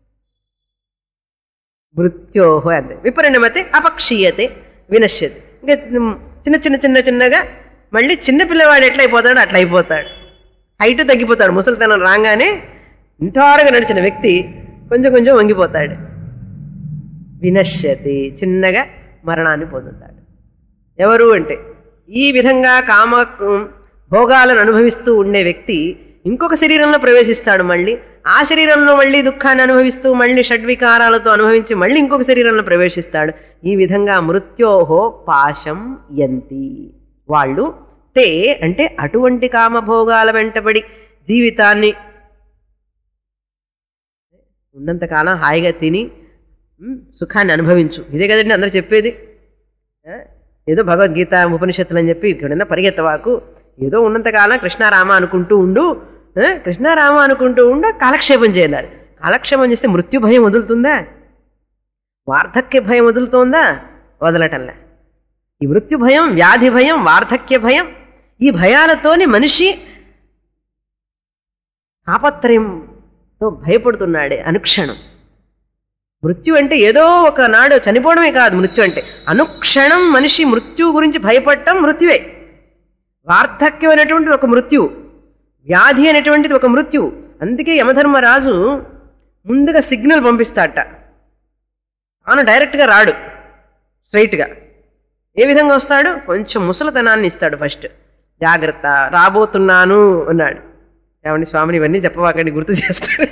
మృత్యోహో అంతే విపరిణమతే అపక్షీయతే వినశ్యతి ఇంకా చిన్న చిన్న చిన్న చిన్నగా మళ్ళీ చిన్న పిల్లవాడు ఎట్లా అయిపోతాడో అట్లా అయిపోతాడు హైట్ తగ్గిపోతాడు ముసలితనం రాగానే ఇంటారుగా నడిచిన వ్యక్తి కొంచెం కొంచెం వంగిపోతాడు వినశ్యతి చిన్నగా మరణాన్ని పొందుతాడు ఎవరు అంటే ఈ విధంగా కామ భోగాలను అనుభవిస్తూ ఉండే వ్యక్తి ఇంకొక శరీరంలో ప్రవేశిస్తాడు మళ్ళీ ఆ శరీరంలో మళ్ళీ దుఃఖాన్ని అనుభవిస్తూ మళ్ళీ షడ్వికారాలతో అనుభవించి మళ్ళీ ఇంకొక శరీరంలో ప్రవేశిస్తాడు ఈ విధంగా మృత్యోహో పాశం యంతి వాళ్ళు తే అంటే అటువంటి కామభోగాల వెంటబడి జీవితాన్ని ఉన్నంతకాలం హాయిగా తిని ఉమ్, సుఖాన్ని అనుభవించు ఇదే కదండి అందరూ చెప్పేది ఆ? ఏదో భగవద్గీత ఉపనిషత్తులు అని చెప్పి ఇక్కడన్నా పరిగెత్తవాకు ఏదో ఉన్నంతకాలం కృష్ణారామ అనుకుంటూ ఉండు ఆ? కృష్ణారామ అనుకుంటూ ఉండు కాలక్షేపం చేయాలి కాలక్షేపం చేస్తే మృత్యు భయం వదులుతుందా వార్ధక్య భయం వదులుతోందా వదలటంలే ఈ మృత్యు భయం వ్యాధి భయం వార్ధక్య భయం ఈ భయాలతోని మనిషి తాపత్రయంతో భయపడుతున్నాడే అనుక్షణం మృత్యు అంటే ఏదో ఒక నాడు చనిపోవడమే కాదు మృత్యు అంటే అనుక్షణం మనిషి మృత్యు గురించి భయపడటం మృత్యువే వార్ధక్యం అనేటువంటిది ఒక మృత్యు వ్యాధి అనేటువంటిది ఒక మృత్యు అందుకే యమధర్మరాజు ముందుగా సిగ్నల్ పంపిస్తాడట తాను డైరెక్ట్గా రాడు స్ట్రైట్గా ఏ విధంగా వస్తాడు కొంచెం ముసలితనాన్ని ఇస్తాడు ఫస్ట్ జాగ్రత్త రాబోతున్నాను అన్నాడు ఏమండి స్వామిని ఇవన్నీ చెప్పవాకండి గుర్తు చేస్తాడు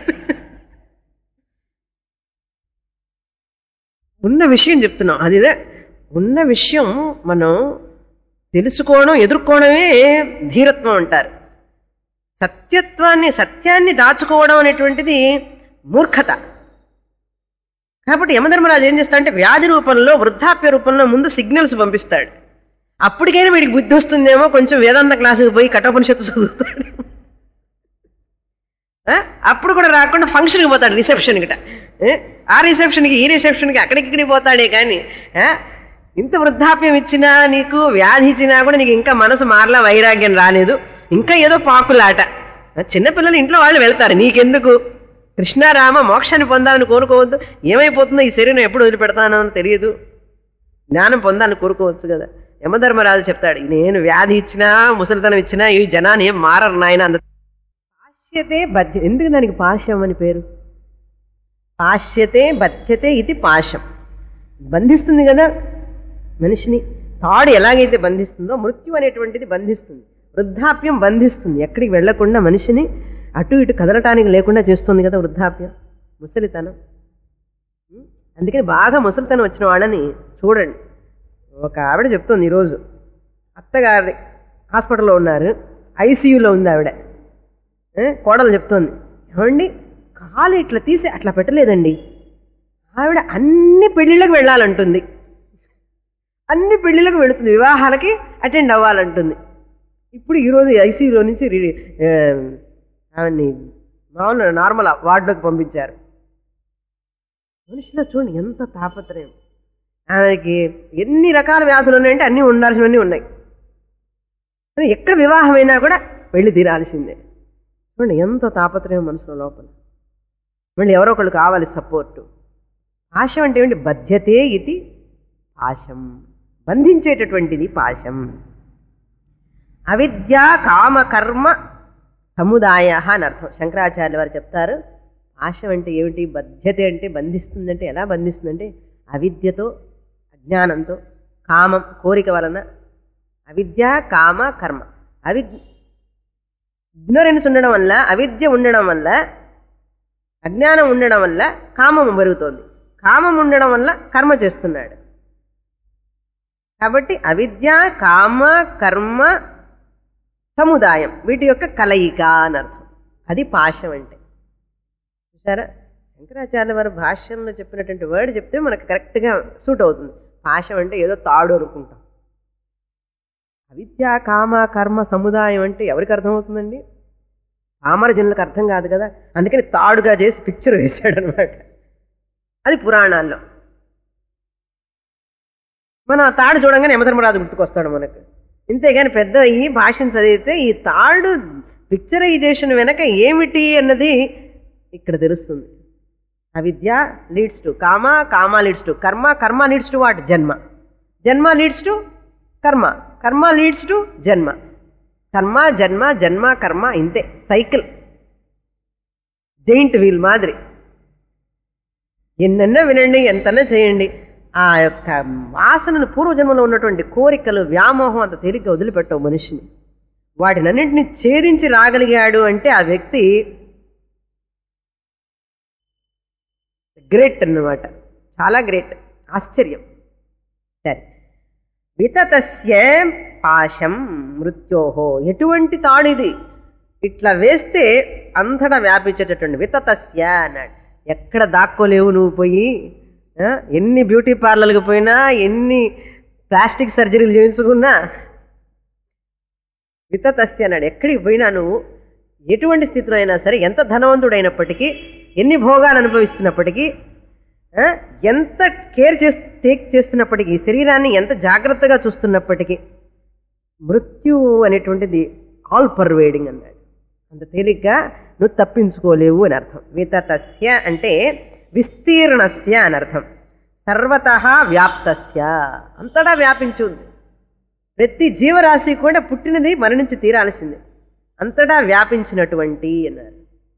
ఉన్న విషయం చెప్తున్నాం అదిదే ఉన్న విషయం మనం తెలుసుకోవడం ఎదుర్కోవడమే ధీరత్వం అంటారు సత్యత్వాన్ని సత్యాన్ని దాచుకోవడం అనేటువంటిది మూర్ఖత కాబట్టి యమధర్మరాజు ఏం చేస్తాడంటే వ్యాధి రూపంలో వృద్ధాప్య రూపంలో ముందు సిగ్నల్స్ పంపిస్తాడు అప్పటికైనా వీడికి బుద్ధి వస్తుందేమో కొంచెం వేదాంత క్లాసుకి పోయి కఠోపనిషత్తు చదువుతాడు ఆ? అప్పుడు కూడా రాకుండా ఫంక్షన్కి పోతాడు రిసెప్షన్ గిట ఏ? ఆ రిసెప్షన్కి ఈ రిసెప్షన్కి అక్కడికి ఇక్కడికి పోతాడే కానీ ఆ? ఇంత వృద్ధాప్యం ఇచ్చినా నీకు వ్యాధి ఇచ్చినా కూడా నీకు ఇంకా మనసు మారలా వైరాగ్యం రాలేదు ఇంకా ఏదో పాకులాట ఆ, చిన్నపిల్లలు ఇంట్లో వాళ్ళు వెళ్తారు నీకెందుకు కృష్ణారామ మోక్షాన్ని పొందాలని కోరుకోవద్దు ఏమైపోతుందో ఈ శరీరం ఎప్పుడు వదిలిపెడతానో అని తెలియదు జ్ఞానం పొందాలని కోరుకోవచ్చు కదా యమధర్మరాజు చెప్తాడు నేను వ్యాధి ఇచ్చినా ముసలితనం ఇచ్చినా ఈ జనాన్ని ఏం మారరు నాయన అంద పాశ్యతే బధ్య ఎందుకు దానికి పాశ్యం అని పేరు పాశ్యతే బధ్యతే ఇది పాశం బంధిస్తుంది కదా మనిషిని తాడు ఎలాగైతే బంధిస్తుందో మృత్యు అనేటువంటిది బంధిస్తుంది వృద్ధాప్యం బంధిస్తుంది ఎక్కడికి వెళ్లకుండా మనిషిని అటు ఇటు కదలటానికి లేకుండా చేస్తుంది కదా వృద్ధాప్యం ముసలితనం ఉం? అందుకని బాగా ముసలితనం వచ్చిన వాళ్ళని చూడండి ఒక ఆవిడ చెప్తుంది ఈరోజు అత్తగారి హాస్పిటల్లో ఉన్నారు ఐసీయూలో ఉంది ఆవిడ ఏ? కోడలు చెప్తోంది ఏమండి కాలు ఇట్లా తీసి అట్లా పెట్టలేదండి ఆవిడ అన్ని పెళ్ళిళ్ళకి వెళ్ళాలంటుంది అన్ని పెళ్ళిళ్ళకు వెళుతుంది వివాహాలకి అటెండ్ అవ్వాలంటుంది ఇప్పుడు ఈరోజు ఐసీయూలో నుంచి రి- ఆ, ఆమెని మామూలు నార్మల్ వార్డులోకి పంపించారు మనిషిలో చూడండి ఎంత తాపత్రయం ఆమెకి ఎన్ని రకాల వ్యాధులు ఉన్నాయంటే అన్నీ ఉండాల్సినవన్నీ ఉన్నాయి కానీ ఎక్కడ వివాహం అయినా కూడా వెళ్ళి తీరాల్సిందే చూడండి ఎంత తాపత్రయం మనసులో లోపల మళ్ళీ ఎవరో ఒకళ్ళు కావాలి సపోర్టు పాశం అంటే ఏంటి బధ్యతే ఇది పాశం బంధించేటటువంటిది పాశం అవిద్య కామ కర్మ సముదాయ అని అర్థం శంకరాచార్య వారు చెప్తారు పాశం అంటే ఏమిటి బధ్యత అంటే బంధిస్తుందంటే ఎలా బంధిస్తుందంటే అవిద్యతో అజ్ఞానంతో కామం కోరిక వలన అవిద్య కామ కర్మ అవి ఇగ్నోరెన్స్ ఉండడం వల్ల అవిద్య ఉండడం వల్ల అజ్ఞానం ఉండడం వల్ల కామం పెరుగుతోంది కామం ఉండడం వల్ల కర్మ చేస్తున్నాడు కాబట్టి అవిద్య కామ కర్మ సముదాయం వీటి యొక్క కలయిక అని అర్థం అది పాశం అంటే చూసారా శంకరాచార్య వారి భాష్యంలో చెప్పినటువంటి వర్డ్ చెప్తే మనకు కరెక్ట్గా సూట్ అవుతుంది పాశం అంటే ఏదో తాడు అనుకుంటాం అవిద్య కామ కర్మ సముదాయం అంటే ఎవరికి అర్థమవుతుందండి పామరజనులకు అర్థం కాదు కదా అందుకని తాడుగా చేసి పిక్చర్ వేశాడు అనమాట అది పురాణాల్లో మనం ఆ తాడు చూడంగానే యమధర్మరాజు గుర్తుకొస్తాడు మనకు ఇంతేగాని పెద్ద ఈ భాషను చదివితే ఈ తాడు పిక్చరైజేషన్ వెనక ఏమిటి అన్నది ఇక్కడ తెలుస్తుంది avidya leads to kama kama leads to karma karma leads to what జన్మ జన్మ leads to karma karma leads to జన్మ కర్మ జన్మ జన్మ కర్మ ఇంతే సైకిల్ జైంట్ వీల్ మాదిరి ఎన్నెన్నో వినండి ఎంతన్నా చేయండి ఆ యొక్క వాసనను పూర్వజన్మలో ఉన్నటువంటి కోరికలు వ్యామోహం అంత తేలిగ్గా వదిలిపెట్టవు మనిషిని వాటినన్నింటినీ ఛేదించి రాగలిగాడు అంటే ఆ వ్యక్తి గ్రేట్ అన్నమాట చాలా గ్రేట్ ఆశ్చర్యం సరే వితతస్య పాశం మృత్యోహో ఎటువంటి తాడు ఇది ఇట్లా వేస్తే అంతటా వ్యాపించేటటువంటి వితతస్య అన్నాడు ఎక్కడ దాక్కోలేవు నువ్వు పోయి ఆ, ఎన్ని బ్యూటీ పార్లర్కి పోయినా ఎన్ని ప్లాస్టిక్ సర్జరీలు చేయించుకున్నా వితతస్య అన్నాడు ఎక్కడికి పోయినా నువ్వు ఎటువంటి స్థితిలో అయినా సరే ఎంత ధనవంతుడైనప్పటికీ ఎన్ని భోగాలు అనుభవిస్తున్నప్పటికీ ఆ, ఎంత కేర్ చేస్ టేక్ చేస్తున్నప్పటికీ శరీరాన్ని ఎంత జాగ్రత్తగా చూస్తున్నప్పటికీ మృత్యు అనేటువంటిది ఆల్ పర్వేడింగ్ అన్నాడు అంత తేలిగ్గా నువ్వు తప్పించుకోలేవు అని అర్థం వితతస్య అంటే విస్తీర్ణస్య అని అర్థం సర్వత వ్యాప్తస్య అంతటా వ్యాపించి ఉంది ప్రతి జీవరాశి కూడా పుట్టినది మరణించి తీరాల్సిందే అంతటా వ్యాపించినటువంటి అన్నారు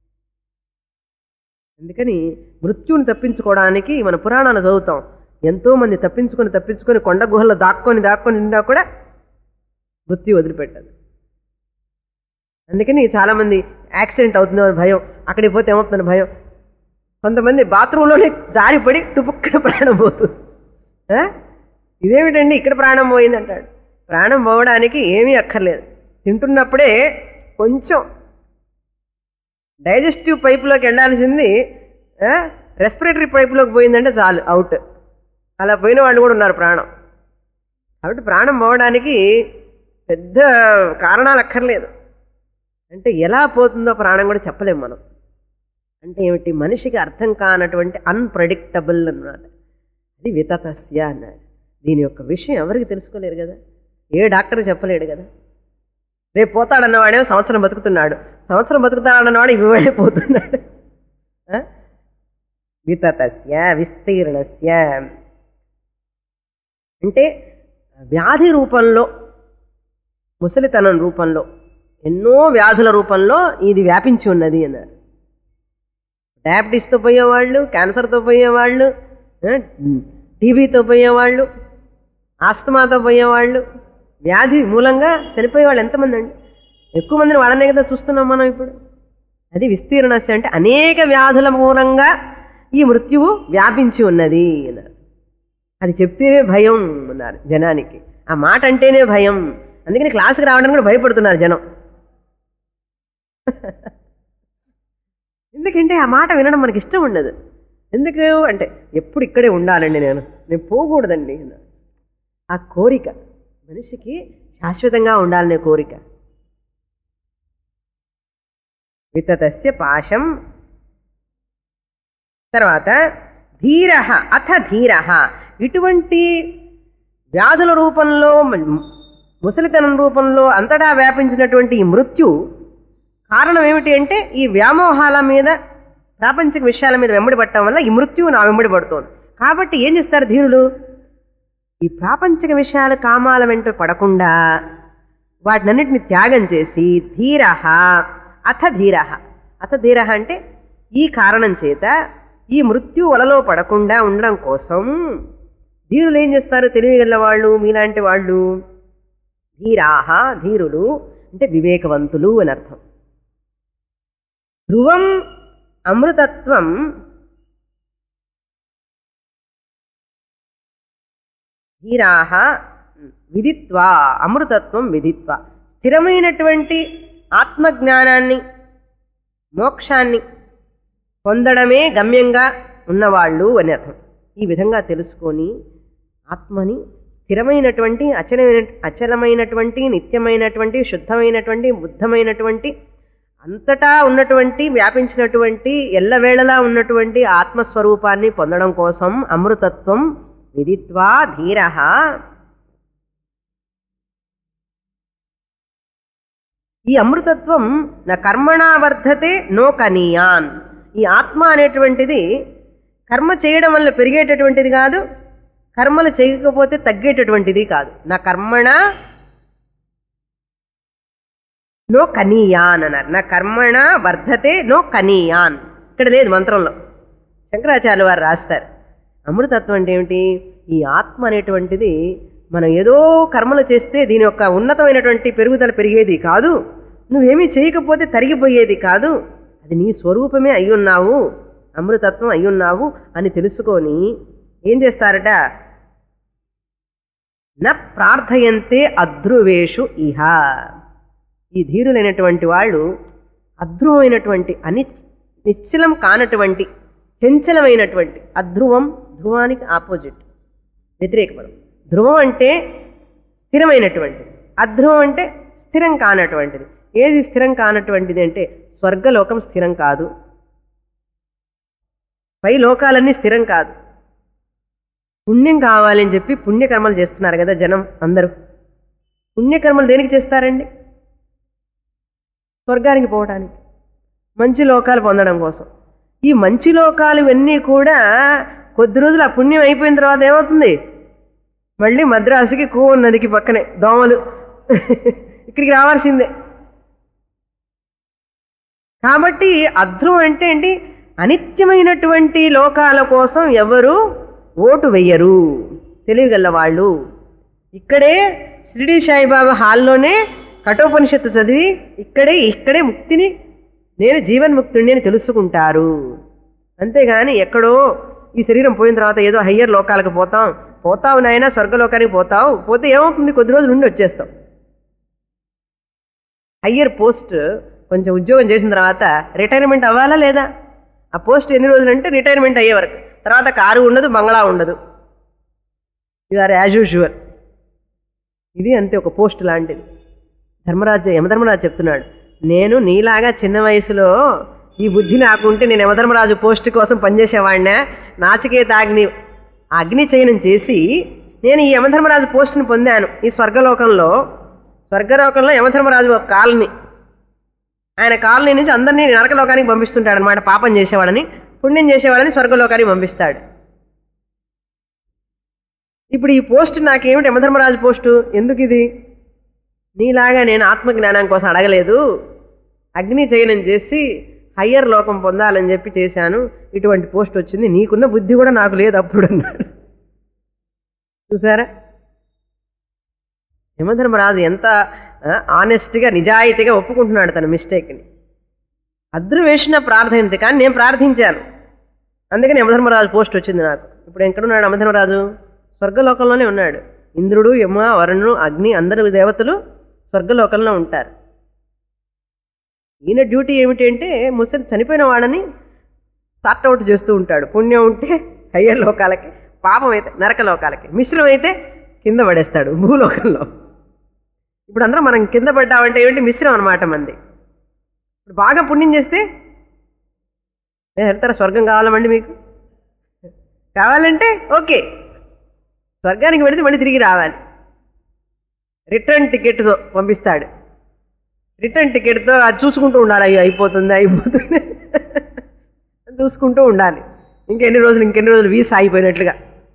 అందుకని మృత్యుని తప్పించుకోవడానికి మన పురాణాలు చదువుతాం ఎంతో మంది తప్పించుకొని తప్పించుకొని కొండ గుహల్లో దాక్కొని దాక్కొని నిండా కూడా మృత్యు వదిలిపెట్టదు అందుకని చాలామంది యాక్సిడెంట్ అవుతుందో అని భయం అక్కడికి పోతే ఏమవుతుందని భయం కొంతమంది బాత్రూంలోనే జారిపడి టుపుక్కన ప్రాణం పోతుంది ఆ? ఇదేమిటండి ఇక్కడ ప్రాణం పోయింది అంటాడు ప్రాణం పోవడానికి ఏమీ అక్కర్లేదు తింటున్నప్పుడే కొంచెం డైజెస్టివ్ పైపులోకి వెళ్ళాల్సింది రెస్పిరేటరీ పైపులోకి పోయిందంటే చాలు అవుట్ అలా పోయిన వాళ్ళు కూడా ఉన్నారు ప్రాణం కాబట్టి ప్రాణం పోవడానికి పెద్ద కారణాలు అక్కర్లేదు అంటే ఎలా పోతుందో ప్రాణం కూడా చెప్పలేము మనం అంటే ఏమిటి మనిషికి అర్థం కానటువంటి అన్ప్రెడిక్టబుల్ అన్నమాట అది వితతస్య అన్నాడు దీని యొక్క విషయం ఎవరికి తెలుసుకోలేరు కదా ఏ డాక్టర్ చెప్పలేడు కదా రేపు పోతాడన్నవాడేమో సంవత్సరం బతుకుతున్నాడు సంవత్సరం బతుకుతాడన్నవాడు ఇవాడే పోతున్నాడు ఆ? వితతస్య విస్తీర్ణస్య అంటే వ్యాధి రూపంలో ముసలితనం రూపంలో ఎన్నో వ్యాధుల రూపంలో ఇది వ్యాపించి ఉన్నది అన్నారు డయాబెటీస్తో పోయేవాళ్ళు క్యాన్సర్తో పోయేవాళ్ళు ఆ, టీబీతో పోయేవాళ్ళు ఆస్తమాతో పోయేవాళ్ళు వ్యాధి మూలంగా చనిపోయే వాళ్ళు ఎంతమంది అండి ఎక్కువ మందిని వాళ్ళనే కదా చూస్తున్నాం మనం ఇప్పుడు అది విస్తీర్ణస్య అంటే అనేక వ్యాధుల మూలంగా ఈ మృత్యువు వ్యాపించి ఉన్నది అన్నారు అది చెప్తేనే భయం అన్నారు జనానికి ఆ మాట అంటేనే భయం అందుకని క్లాసుకి రావడానికి కూడా భయపడుతున్నారు జనం ఎందుకంటే ఆ మాట వినడం మనకి ఇష్టం ఉండదు ఎందుకు అంటే ఎప్పుడు ఇక్కడే ఉండాలండి నేను నేను పోకూడదండి అన్నారు. ఆ కోరిక మనిషికి శాశ్వతంగా ఉండాలనే కోరిక వితతస్య పాశం తర్వాత ధీర అథ ధీర ఇటువంటి వ్యాధుల రూపంలో మ- ముసలితనం రూపంలో అంతటా వ్యాపించినటువంటి ఈ మృత్యు కారణం ఏమిటి అంటే ఈ వ్యామోహాల మీద ప్రాపంచిక విషయాల మీద వెంబడి పట్టడం వల్ల ఈ మృత్యువు నా వెంబడి పడుతోంది కాబట్టి ఏం చేస్తారు ధీరులు ఈ ప్రాపంచిక విషయాల కామాల వెంట పడకుండా వాటినన్నిటిని త్యాగం చేసి ధీర అథ ధీర అథ ధీర అంటే ఈ కారణం చేత ఈ మృత్యు వలలో పడకుండా ఉండడం కోసం ధీరులు ఏం చేస్తారు తెలివిగల వాళ్ళు మీలాంటి వాళ్ళు ధీరాహ ధీరులు అంటే వివేకవంతులు అని అర్థం ధ్రువం అమృతత్వం ధీరాహ విదిత్వా అమృతత్వం విదిత్వా స్థిరమైనటువంటి ఆత్మజ్ఞానాన్ని మోక్షాన్ని పొందడమే గమ్యంగా ఉన్నవాళ్ళు అని అర్థం ఈ విధంగా తెలుసుకొని ఆత్మని స్థిరమైనటువంటి అచలమైన అచలమైనటువంటి నిత్యమైనటువంటి శుద్ధమైనటువంటి బుద్ధమైనటువంటి అంతటా ఉన్నటువంటి వ్యాపించినటువంటి ఎల్లవేళలా ఉన్నటువంటి ఆత్మస్వరూపాన్ని పొందడం కోసం అమృతత్వం విదిత్వా ధీర ఈ అమృతత్వం నా కర్మణా వర్ధతే నో కనీయాన్ ఈ ఆత్మ అనేటువంటిది కర్మ చేయడం వల్ల పెరిగేటటువంటిది కాదు కర్మలు చేయకపోతే తగ్గేటటువంటిది కాదు నా కర్మణ నో కనీయాన్ అన్నారు నా కర్మణ వర్ధతే నో కనీయాన్ ఇక్కడ లేదు మంత్రంలో శంకరాచార్య వారు రాస్తారు అమృతత్వం అంటే ఏమిటి ఈ ఆత్మ అనేటువంటిది మనం ఏదో కర్మలు చేస్తే దీని యొక్క ఉన్నతమైనటువంటి పెరుగుదల పెరిగేది కాదు నువ్వేమీ చేయకపోతే తరిగిపోయేది కాదు అది నీ స్వరూపమే అయ్యున్నావు అమృతత్వం అయ్యున్నావు అని తెలుసుకొని ఏం చేస్తారట న ప్రార్థయంతే అధ్రువేషు ఇహ ఈ ధీరులైనటువంటి వాళ్ళు అధ్రువమైనటువంటి అని నిశ్చలం కానటువంటి చంచలమైనటువంటి అధ్రువం ధ్రువానికి ఆపోజిట్ వ్యతిరేకపడం ధ్రువం అంటే స్థిరమైనటువంటిది అధ్రువం అంటే స్థిరం కానటువంటిది ఏది స్థిరం కానటువంటిది అంటే స్వర్గలోకం స్థిరం కాదు పై లోకాలన్నీ స్థిరం కాదు పుణ్యం కావాలని చెప్పి పుణ్యకర్మలు చేస్తున్నారు కదా జనం అందరూ పుణ్యకర్మలు దేనికి చేస్తారండి స్వర్గానికి పోవడానికి మంచి లోకాలు పొందడం కోసం ఈ మంచి లోకాలు ఇవన్నీ కూడా కొద్ది రోజులు ఆ పుణ్యం అయిపోయిన తర్వాత ఏమవుతుంది మళ్ళీ మద్రాసుకి కూవ నదికి పక్కనే దోమలు ఇక్కడికి రావాల్సిందే కాబట్టి అధ్రువం అంటే ఏంటి అనిత్యమైనటువంటి లోకాల కోసం ఎవరు ఓటు వెయ్యరు తెలివిగల వాళ్ళు ఇక్కడే షిరిడి సాయిబాబా హాల్లోనే కఠోపనిషత్తు చదివి ఇక్కడే ఇక్కడే ముక్తిని నేను జీవన్ముక్తుడిని అని తెలుసుకుంటారు అంతేగాని ఎక్కడో ఈ శరీరం పోయిన తర్వాత ఏదో హయ్యర్ లోకాలకు పోతాం పోతావు నాయన స్వర్గలోకానికి పోతావు పోతే ఏమవుతుంది కొద్ది రోజులు నుండి వచ్చేస్తాం హయ్యర్ పోస్ట్ కొంచెం ఉద్యోగం చేసిన తర్వాత రిటైర్మెంట్ అవ్వాలా లేదా ఆ పోస్ట్ ఎన్ని రోజులు అంటే రిటైర్మెంట్ అయ్యే వరకు తర్వాత కారు ఉండదు బంగ్లా ఉండదు యు ఆర్ యాజ్ యూజువల్ ఇది అంతే ఒక పోస్ట్ లాంటిది ధర్మరాజు యమధర్మరాజు చెప్తున్నాడు నేను నీలాగా చిన్న వయసులో ఈ బుద్ధి నాకుంటే నేను యమధర్మరాజు పోస్ట్ కోసం పనిచేసేవాడినా నాచికేత అగ్ని ఆ అగ్ని చయనం చేసి నేను ఈ యమధర్మరాజు పోస్టుని పొందాను ఈ స్వర్గలోకంలో స్వర్గలోకంలో యమధర్మరాజు ఒక కాలనీ ఆయన కాలనీ నుంచి అందరినీ నరకలోకానికి పంపిస్తుంటాడు అనమాట పాపం చేసేవాడని పుణ్యం చేసేవాడని స్వర్గలోకానికి పంపిస్తాడు ఇప్పుడు ఈ పోస్ట్ నాకేమిటి యమధర్మరాజు పోస్టు ఎందుకు ఇది నీలాగా నేను ఆత్మజ్ఞానం కోసం అడగలేదు అగ్ని చయనం చేసి హయ్యర్ లోకం పొందాలని చెప్పి చేశాను ఇటువంటి పోస్ట్ వచ్చింది నీకున్న బుద్ధి కూడా నాకు లేదు అప్పుడు అన్నాడు చూసారా యమధర్మరాజు ఎంత ఆనెస్ట్గా నిజాయితీగా ఒప్పుకుంటున్నాడు తన మిస్టేక్ని అద్రువేషణ ప్రార్థన కానీ నేను ప్రార్థించాను అందుకని యమధర్మరాజు పోస్ట్ వచ్చింది నాకు ఇప్పుడు ఎక్కడున్నాడు యమధర్మరాజు స్వర్గలోకంలోనే ఉన్నాడు ఇంద్రుడు యమ వరుణుడు అగ్ని అందరు దేవతలు స్వర్గలోకంలో ఉంటారు ఈయన డ్యూటీ ఏమిటి అంటే ముసలి చనిపోయిన వాడని సార్ట్అవుట్ చేస్తూ ఉంటాడు పుణ్యం ఉంటే హయ్యర్ లోకాలకి పాపం అయితే నరక లోకాలకి మిశ్రం అయితే కింద పడేస్తాడు భూలోకంలో ఇప్పుడు అందరం మనం కింద పడ్డామంటే ఏంటి మిశ్రం అనమాట మంది ఇప్పుడు బాగా పుణ్యం చేస్తే నేను వెళ్తారా స్వర్గం కావాలమండి మీకు కావాలంటే ఓకే స్వర్గానికి వెళితే మళ్ళీ తిరిగి రావాలి రిటర్న్ టికెట్తో పంపిస్తాడు రిటర్న్ టికెట్తో అది చూసుకుంటూ ఉండాలి అయ్యో అయిపోతుంది అయిపోతుంది చూసుకుంటూ ఉండాలి ఇంకెన్ని రోజులు ఇంకెన్ని రోజులు వీసా అయిపోయినట్లుగా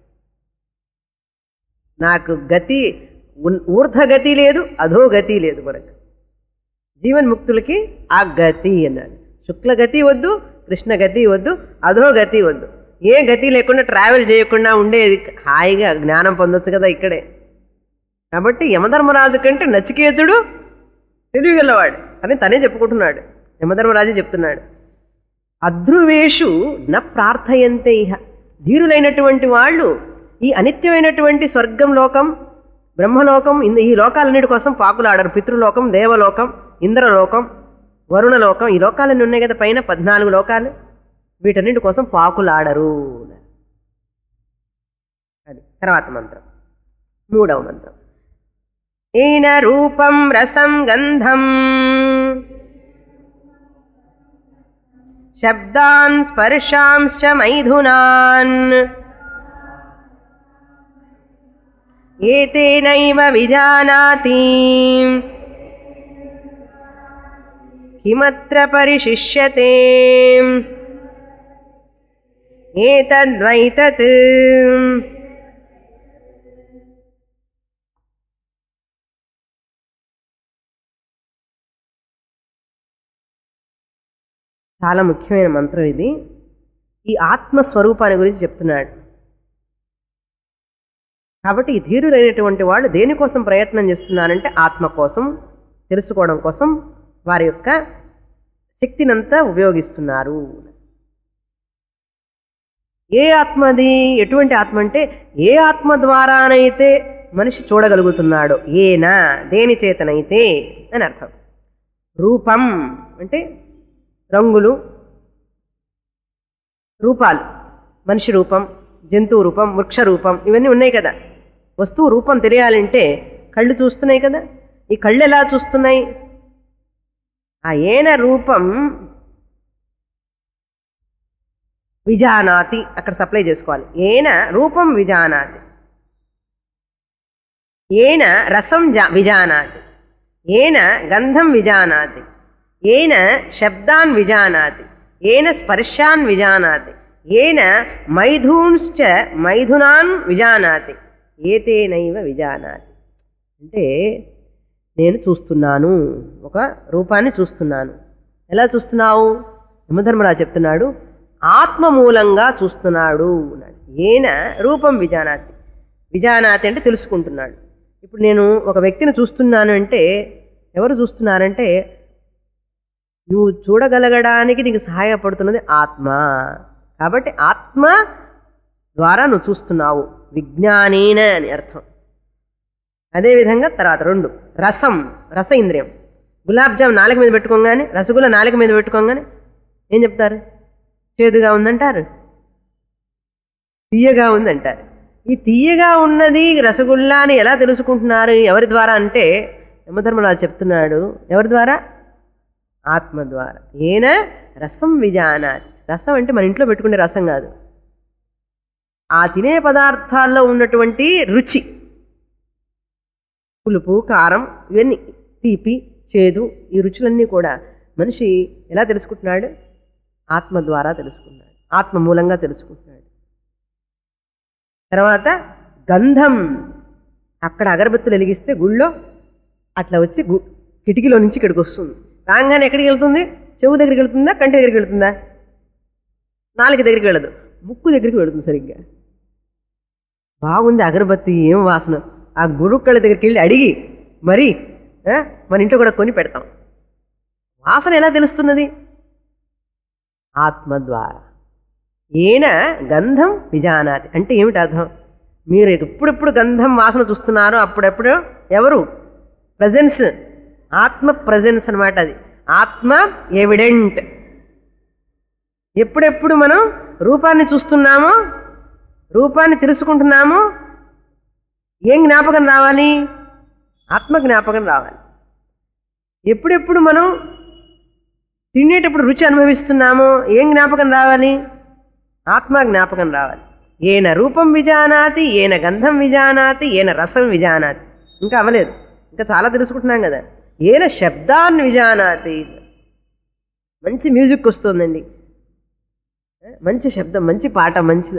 నాకు గతి ఉన్- ఊర్ధ్వగతి లేదు అధో గతి లేదు మనకు జీవన్ముక్తులకి ఆ గతి అన్నాడు శుక్లగతి వద్దు కృష్ణగతి వద్దు అధో గతి వద్దు ఏ గతి లేకుండా ట్రావెల్ చేయకుండా ఉండేది హాయిగా జ్ఞానం పొందొచ్చు కదా ఇక్కడే కాబట్టి యమధర్మరాజు కంటే నచికేతుడు తెలివిగలవాడు అని తనే చెప్పుకుంటున్నాడు యమధర్మరాజు చెప్తున్నాడు అధ్రువేషు న ప్రార్థయంతే ఇహ ధీరులైనటువంటి వాళ్ళు ఈ అనిత్యమైనటువంటి స్వర్గం లోకం బ్రహ్మలోకం ఇన్- ఈ లోకాలన్నిటి కోసం పాకులాడరు పితృలోకం దేవలోకం ఇంద్రలోకం వరుణలోకం ఈ లోకాలన్నీ ఉన్నాయి కదా పైన పద్నాలుగు లోకాలు వీటన్నిటి కోసం పాకులాడరు అది తర్వాత మంత్రం మూడవ మంత్రం ఏన రూపం రసం గంధం శబ్దాన్ స్పర్శాంశ్చ మైథునాన్ ఏతేనైవ విజానాతి కిమత్ర పరిశిష్యతే ఏతద్వైతత్ చాలా ముఖ్యమైన మంత్రం ఇది ఈ ఆత్మస్వరూపాన్ని గురించి చెప్తున్నాడు కాబట్టి ఈ ధీరులైనటువంటి వాళ్ళు దేనికోసం ప్రయత్నం చేస్తున్నారంటే ఆత్మ కోసం తెలుసుకోవడం కోసం వారి యొక్క శక్తినంతా ఉపయోగిస్తున్నారు ఏ ఆత్మది ఎటువంటి ఆత్మ అంటే ఏ ఆత్మ ద్వారానైతే మనిషి చూడగలుగుతున్నాడో ఏనా దేని చేతనైతే అని అర్థం రూపం అంటే రంగులు రూపాలు మనిషి రూపం జంతువు రూపం వృక్ష రూపం ఇవన్నీ ఉన్నాయి కదా వస్తువు రూపం తెలియాలంటే కళ్ళు చూస్తున్నాయి కదా ఈ కళ్ళు ఎలా చూస్తున్నాయి ఆ ఏన రూపం విజానాతి అక్కడ సప్లై చేసుకోవాలి ఏన రూపం విజానాతి ఏన రసం జా విజానాతి ఏన గంధం విజానాతి ఏన శబ్దాన్ విజానాతి ఏన స్పర్శాన్ విజానాతి ఏన మైథూంశ్చ మైథునాన్ విజానాతి ఏతేనైవ విజానాతి అంటే నేను చూస్తున్నాను ఒక రూపాన్ని చూస్తున్నాను ఎలా చూస్తున్నావు యమధర్మరాజు చెప్తున్నాడు ఆత్మ మూలంగా చూస్తున్నాడు అన్నాడు ఏన రూపం విజానాతి విజానాతి అంటే తెలుసుకుంటున్నాడు ఇప్పుడు నేను ఒక వ్యక్తిని చూస్తున్నాను అంటే ఎవరు చూస్తున్నారంటే నువ్వు చూడగలగడానికి నీకు సహాయపడుతున్నది ఆత్మ కాబట్టి ఆత్మ ద్వారా నువ్వు చూస్తున్నావు విజ్ఞానేన అని అర్థం అదేవిధంగా తర్వాత రెండు రసం రస ఇంద్రియం గులాబ్ జామ్ నాలుగు మీద పెట్టుకోగానే రసగుల్ల నాలుగు మీద పెట్టుకోగానే ఏం చెప్తారు చేదుగా ఉందంటారు తీయగా ఉందంటారు ఈ తీయగా ఉన్నది రసగుల్లా అని ఎలా తెలుసుకుంటున్నారు ఎవరి ద్వారా అంటే యమధర్మరాజు చెప్తున్నాడు ఎవరి ద్వారా ఆత్మ ద్వారా ఏన రసం విజానాతి రసం అంటే మన ఇంట్లో పెట్టుకునే రసం కాదు ఆ తినే పదార్థాల్లో ఉన్నటువంటి రుచి పులుపు కారం ఇవన్నీ తీపి చేదు ఈ రుచులన్నీ కూడా మనిషి ఎలా తెలుసుకుంటున్నాడు ఆత్మ ద్వారా తెలుసుకున్నాడు ఆత్మ మూలంగా తెలుసుకుంటున్నాడు తర్వాత గంధం అక్కడ అగరబత్తులు వెలిగిస్తే గుళ్ళో అట్లా వచ్చి గు కిటికీలో నుంచి ఇక్కడికి వస్తుంది రాగానే ఎక్కడికి వెళ్తుంది చెవు దగ్గరికి వెళ్తుందా కంటి దగ్గరికి వెళ్తుందా నాలుగు దగ్గరికి వెళ్ళదు ముక్కు దగ్గరికి వెళుతుంది సరిగ్గా బాగుంది అగరబత్తి ఏం వాసన ఆ గురుక్కళ్ళ దగ్గరికి వెళ్ళి అడిగి మరి ఆ, మన ఇంట్లో కూడా కొని పెడతాం వాసన ఎలా తెలుస్తున్నది ఆత్మ ద్వారా ఏన గంధం విజానాతి అంటే ఏమిటి అర్థం మీరు ఎప్పుడెప్పుడు గంధం వాసన చూస్తున్నారో అప్పుడెప్పుడు ఎవరు ప్రజెన్స్ ఆత్మ ప్రజెన్స్ అన్నమాట అది ఆత్మ ఎవిడెంట్ ఎప్పుడెప్పుడు మనం రూపాన్ని చూస్తున్నామో రూపాన్ని తెలుసుకుంటున్నామో ఏం జ్ఞాపకం రావాలి ఆత్మ జ్ఞాపకం రావాలి ఎప్పుడెప్పుడు మనం తినేటప్పుడు రుచి అనుభవిస్తున్నామో ఏం జ్ఞాపకం రావాలి ఆత్మ జ్ఞాపకం రావాలి ఏన రూపం విజానాతి ఏన గంధం విజానాతి ఏన రసం విజానాతి ఇంకా అవ్వలేదు ఇంకా చాలా తెలుసుకుంటున్నాం కదా ఏన శబ్దాన్ని విజానాతి మంచి మ్యూజిక్ వస్తుందండి మంచి శబ్దం మంచి పాట మంచిది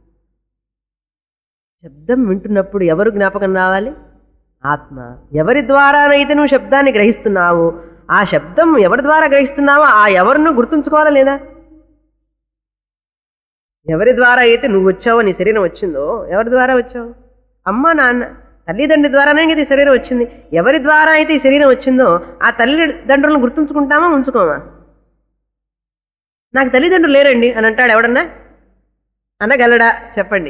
శబ్దం వింటున్నప్పుడు ఎవరు జ్ఞాపకం రావాలి ఆత్మ ఎవరి ద్వారానైతే నువ్వు శబ్దాన్ని గ్రహిస్తున్నావు ఆ శబ్దం ఎవరి ద్వారా గ్రహిస్తున్నావో ఆ ఎవరిను గుర్తుంచుకోవాలా లేదా ఎవరి ద్వారా అయితే నువ్వు వచ్చావో నీ శరీరం వచ్చిందో ఎవరి ద్వారా వచ్చావు అమ్మ నాన్న తల్లిదండ్రి ద్వారానే కదా ఈ శరీరం వచ్చింది ఎవరి ద్వారా అయితే ఈ శరీరం వచ్చిందో ఆ తల్లిదండ్రులను గుర్తుంచుకుంటామా ఉంచుకోమా నాకు తల్లిదండ్రులు లేరండి అని అంటాడు ఎవడన్నా అనగలడా చెప్పండి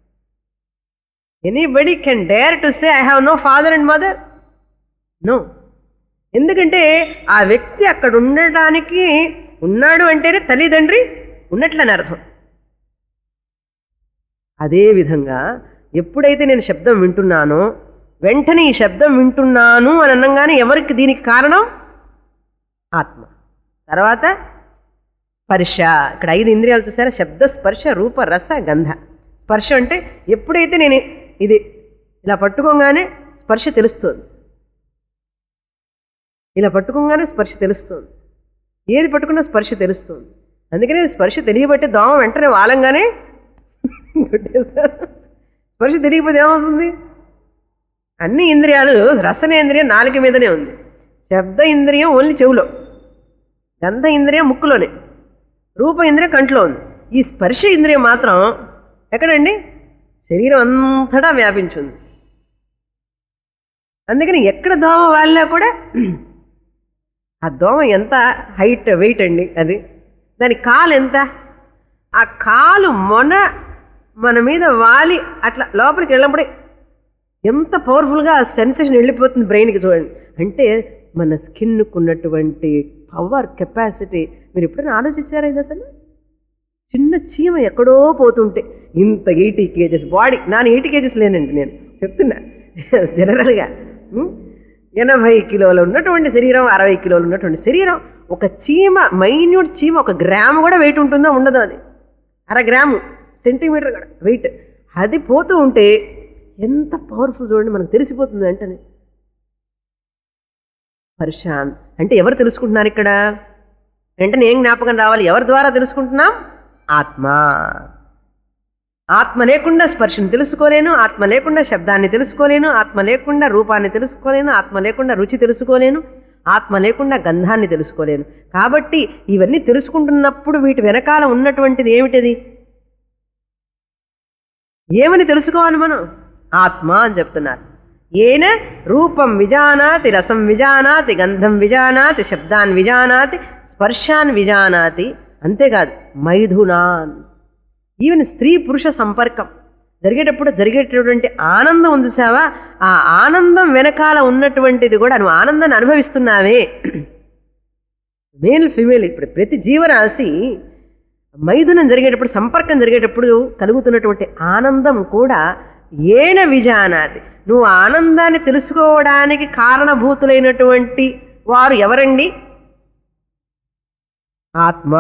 anybody can dare to say I have no father and mother no ఎందుకంటే ఆ వ్యక్తి అక్కడ ఉండటానికి ఉన్నాడు అంటేనే తల్లిదండ్రి ఉన్నట్లని అర్థం అదేవిధంగా ఎప్పుడైతే నేను శబ్దం వింటున్నానో వెంటనే ఈ శబ్దం వింటున్నాను అని అనగానే ఎవరికి దీనికి కారణం ఆత్మ తర్వాత స్పర్శ ఇక్కడ ఐదు ఇంద్రియాలు చూసారా శబ్ద స్పర్శ రూప రస గంధ స్పర్శ అంటే ఎప్పుడైతే నేను ఇది ఇలా పట్టుకోగానే స్పర్శ తెలుస్తుంది ఇలా పట్టుకోగానే స్పర్శ తెలుస్తుంది ఏది పట్టుకున్నా స్పర్శ తెలుస్తుంది అందుకనే స్పర్శ తెలియబట్టి దోమ వెంటనే వాలంగానే కొట్టేస్తారు స్పర్శ తెలియకపోతే ఏమవుతుంది అన్ని ఇంద్రియాలు రసనేంద్రియం నాలుక మీదనే ఉంది శబ్ద ఇంద్రియం ఓన్లీ చెవులో గంధ ఇంద్రియం ముక్కులోనే రూప ఇంద్రియం కంట్లో ఉంది ఈ స్పర్శ ఇంద్రియం మాత్రం ఎక్కడండి శరీరం అంతటా వ్యాపించింది అందుకని ఎక్కడ దోమ వాళ్ళినా కూడా ఆ దోమ ఎంత హైట్ వెయిట్ అండి అది దాని కాలు ఎంత ఆ కాలు మొన మన మీద వాలి అట్లా లోపలికి వెళ్ళినప్పుడే ఎంత పవర్ఫుల్గా ఆ సెన్సేషన్ వెళ్ళిపోతుంది బ్రెయిన్కి చూడండి అంటే మన స్కిన్కు ఉన్నటువంటి పవర్ కెపాసిటీ మీరు ఎప్పుడైనా ఆలోచించారా ఇది అసలు చిన్న చీమ ఎక్కడో పోతుంటే ఇంత ఎయిటీ కేజెస్ బాడీ నాన్న ఎయిటీ కేజెస్ లేనండి నేను చెప్తున్నా జనరల్గా ఉం? ఎనభై కిలోలు ఉన్నటువంటి శరీరం అరవై కిలోలు ఉన్నటువంటి శరీరం ఒక చీమ మైన్యూట్ చీమ ఒక గ్రాము కూడా వెయిట్ ఉంటుందో ఉండదో అది అర గ్రాము సెంటీమీటర్ కూడా వెయిట్ అది పోతూ ఉంటే ఎంత పవర్ఫుల్ చూడండి మనకు తెలిసిపోతుంది వెంటనే పరిశాన్ అంటే ఎవరు తెలుసుకుంటున్నారు ఇక్కడ వెంటనే ఏం జ్ఞాపకం రావాలి ఎవరి ద్వారా తెలుసుకుంటున్నాం ఆత్మ ఆత్మ లేకుండా స్పర్శను తెలుసుకోలేను ఆత్మ లేకుండా శబ్దాన్ని తెలుసుకోలేను ఆత్మ లేకుండా రూపాన్ని తెలుసుకోలేను ఆత్మ లేకుండా రుచి తెలుసుకోలేను ఆత్మ లేకుండా గంధాన్ని తెలుసుకోలేను కాబట్టి ఇవన్నీ తెలుసుకుంటున్నప్పుడు వీటి వెనకాల ఉన్నటువంటిది ఏమిటిది ఏమని తెలుసుకోవాలి మనం ఆత్మ అని చెప్తున్నారు ఏన రూపం విజానాతి రసం విజానాతి గంధం విజానాతి శబ్దాన్ విజానాతి స్పర్శాన్ విజానాతి అంతేకాదు మైథునాన్ ఈవెన్ స్త్రీ పురుష సంపర్కం జరిగేటప్పుడు జరిగేటటువంటి ఆనందం ఉంది సావా ఆ ఆనందం వెనకాల ఉన్నటువంటిది కూడా నువ్వు ఆనందాన్ని అనుభవిస్తున్నావే మేల్ ఫిమేల్ ఇప్పుడు ప్రతి జీవరాశి మైథునం జరిగేటప్పుడు సంపర్కం జరిగేటప్పుడు కలుగుతున్నటువంటి ఆనందం కూడా ఏన విజానాది నువ్వు ఆనందాన్ని తెలుసుకోవడానికి కారణభూతులైనటువంటి వారు ఎవరండి ఆత్మ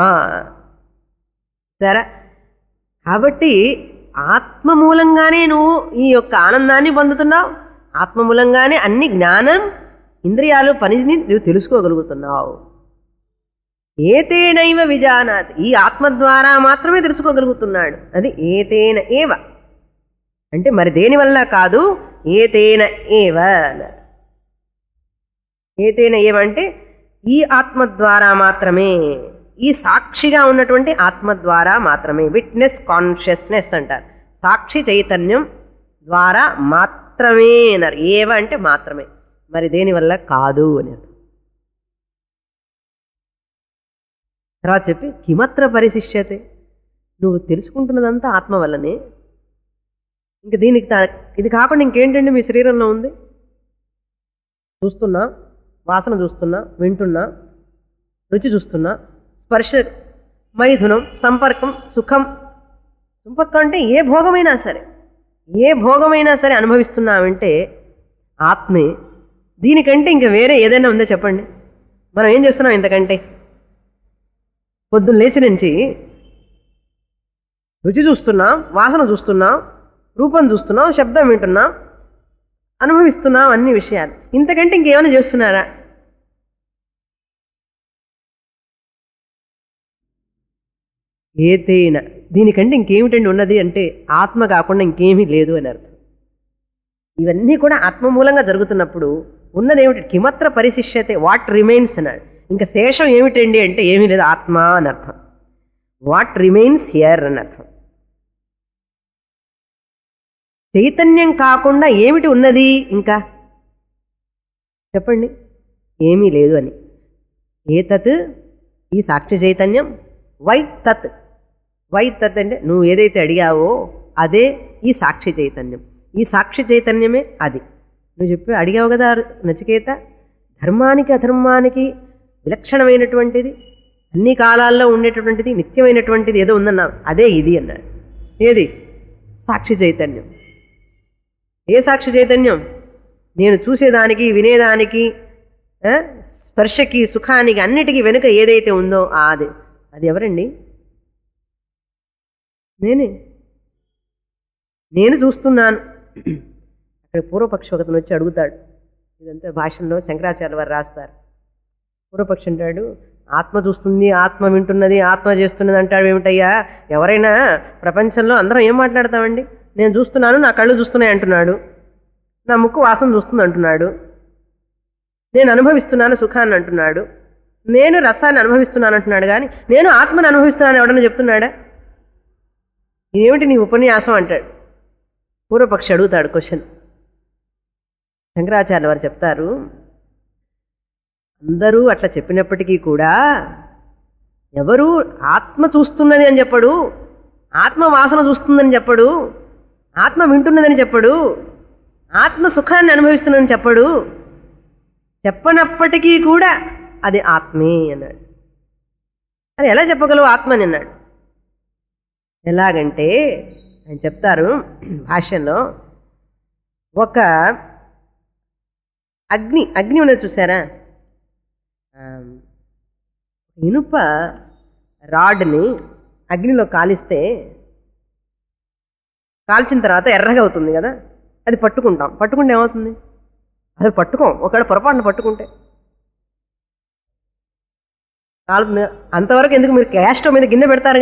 సరే కాబట్టి ఆత్మ మూలంగానే నువ్వు ఈ యొక్క ఆనందాన్ని పొందుతున్నావు ఆత్మ మూలంగానే అన్ని జ్ఞానం ఇంద్రియాలు పనిని నువ్వు తెలుసుకోగలుగుతున్నావు ఏతేనైవ విజానాత్ ఈ ఆత్మ ద్వారా మాత్రమే తెలుసుకోగలుగుతున్నాడు అది ఏతేన ఏవ అంటే మరి దేని వల్ల కాదు ఏతేన ఏవ అన్నారు. ఏతేన ఏవ అంటే ఈ ఆత్మ ద్వారా మాత్రమే ఈ సాక్షిగా ఉన్నటువంటి ఆత్మ ద్వారా మాత్రమే విట్నెస్ కాన్షియస్నెస్ అంటారు సాక్షి చైతన్యం ద్వారా మాత్రమే అన్నారు ఏవ అంటే మాత్రమే మరి దేని వల్ల కాదు అని అర్థం. తర్వాత చెప్పి కిమత్ర పరిశిష్యతే నువ్వు తెలుసుకుంటున్నదంతా ఆత్మ వల్లనే ఇంక దీనికి తా- ఇది కాకుండా ఇంకేంటండి మీ శరీరంలో ఉంది చూస్తున్నా వాసన చూస్తున్నా వింటున్నా రుచి చూస్తున్నా స్పర్శ మైథునం సంపర్కం సుఖం సంపర్కం అంటే ఏ భోగమైనా సరే ఏ భోగమైనా సరే అనుభవిస్తున్నామంటే ఆత్మే దీనికంటే ఇంకా వేరే ఏదైనా ఉందో చెప్పండి మనం ఏం చేస్తున్నాం ఇంతకంటే పొద్దున్న లేచి నుంచి రుచి చూస్తున్నాం వాసన చూస్తున్నాం రూపం చూస్తున్నాం శబ్దం వింటున్నాం అనుభవిస్తున్నాం అన్ని విషయాలు ఇంతకంటే ఇంకేమైనా చేస్తున్నారా ఏతేన దీనికంటే ఇంకేమిటండి ఉన్నది అంటే ఆత్మ కాకుండా ఇంకేమీ లేదు అని అర్థం ఇవన్నీ కూడా ఆత్మ మూలంగా జరుగుతున్నప్పుడు ఉన్నదేమిటి కిమత్ర పరిశిష్యతే వాట్ రిమైన్స్ అన్నాడు ఇంకా శేషం ఏమిటండి అంటే ఏమీ లేదు ఆత్మ అని అర్థం వాట్ రిమైన్స్ హియర్ అని అర్థం చైతన్యం కాకుండా ఏమిటి ఉన్నది ఇంకా చెప్పండి ఏమీ లేదు అని ఏతత్ ఈ సాక్షి చైతన్యం వై తత్ వై తత్ అంటే నువ్వు ఏదైతే అడిగావో అదే ఈ సాక్షి చైతన్యం ఈ సాక్షి చైతన్యమే అది నువ్వు చెప్పి అడిగావు కదా నచికేత ధర్మానికి అధర్మానికి విలక్షణమైనటువంటిది అన్ని కాలాల్లో ఉండేటటువంటిది నిత్యమైనటువంటిది ఏదో ఉందన్నా అదే ఇది అన్నాడు ఏది సాక్షి చైతన్యం ఏ సాక్షి చైతన్యం నేను చూసేదానికి వినేదానికి ఆ, స్పర్శకి సుఖానికి అన్నిటికీ వెనుక ఏదైతే ఉందో ఆ అది అది ఎవరండి నేనే నేను చూస్తున్నాను అక్కడ పూర్వపక్ష ఒకతను వచ్చి అడుగుతాడు ఇదంతా భాషల్లో శంకరాచార్య వారు రాస్తారు పూర్వపక్షి అంటాడు ఆత్మ చూస్తుంది ఆత్మ వింటున్నది ఆత్మ చేస్తున్నది అంటాడు ఏమిటయ్యా ఎవరైనా ప్రపంచంలో అందరం ఏం మాట్లాడతామండి నేను చూస్తున్నాను నా కళ్ళు చూస్తున్నాయి అంటున్నాడు నా ముక్కు వాసన చూస్తుంది అంటున్నాడు నేను అనుభవిస్తున్నాను సుఖాన్ని అంటున్నాడు నేను రసాన్ని అనుభవిస్తున్నాను అంటున్నాడు కానీ నేను ఆత్మను అనుభవిస్తున్నాను ఎవడన్నా చెప్తున్నాడా ఇదేమిటి నీ ఉపన్యాసం అంటాడు పూర్వపక్షి అడుగుతాడు క్వశ్చన్ శంకరాచార్య వారు చెప్తారు అందరూ అట్లా చెప్పినప్పటికీ కూడా ఎవరు ఆత్మ చూస్తున్నది అని చెప్పడు ఆత్మ వాసన చూస్తుందని చెప్పడు ఆత్మ వింటున్నదని చెప్పడు ఆత్మ సుఖాన్ని అనుభవిస్తున్నదని చెప్పడు చెప్పనప్పటికీ కూడా అది ఆత్మే అన్నాడు అది ఎలా చెప్పగలవు ఆత్మని అన్నాడు ఎలాగంటే ఆయన చెప్తారు భాష్యంలో ఒక అగ్ని అగ్ని ఉన్నది చూసారా ఆ, ఇనుప రాడ్ని అగ్నిలో కాలిస్తే కాల్చిన తర్వాత ఎర్రగా అవుతుంది కదా అది పట్టుకుంటాం పట్టుకుంటే ఏమవుతుంది అది పట్టుకోం ఒకవేళ పొరపాటున పట్టుకుంటే కాలుతుంది అంతవరకు ఎందుకు మీరు క్యాస్టో మీద గిన్నె పెడతారు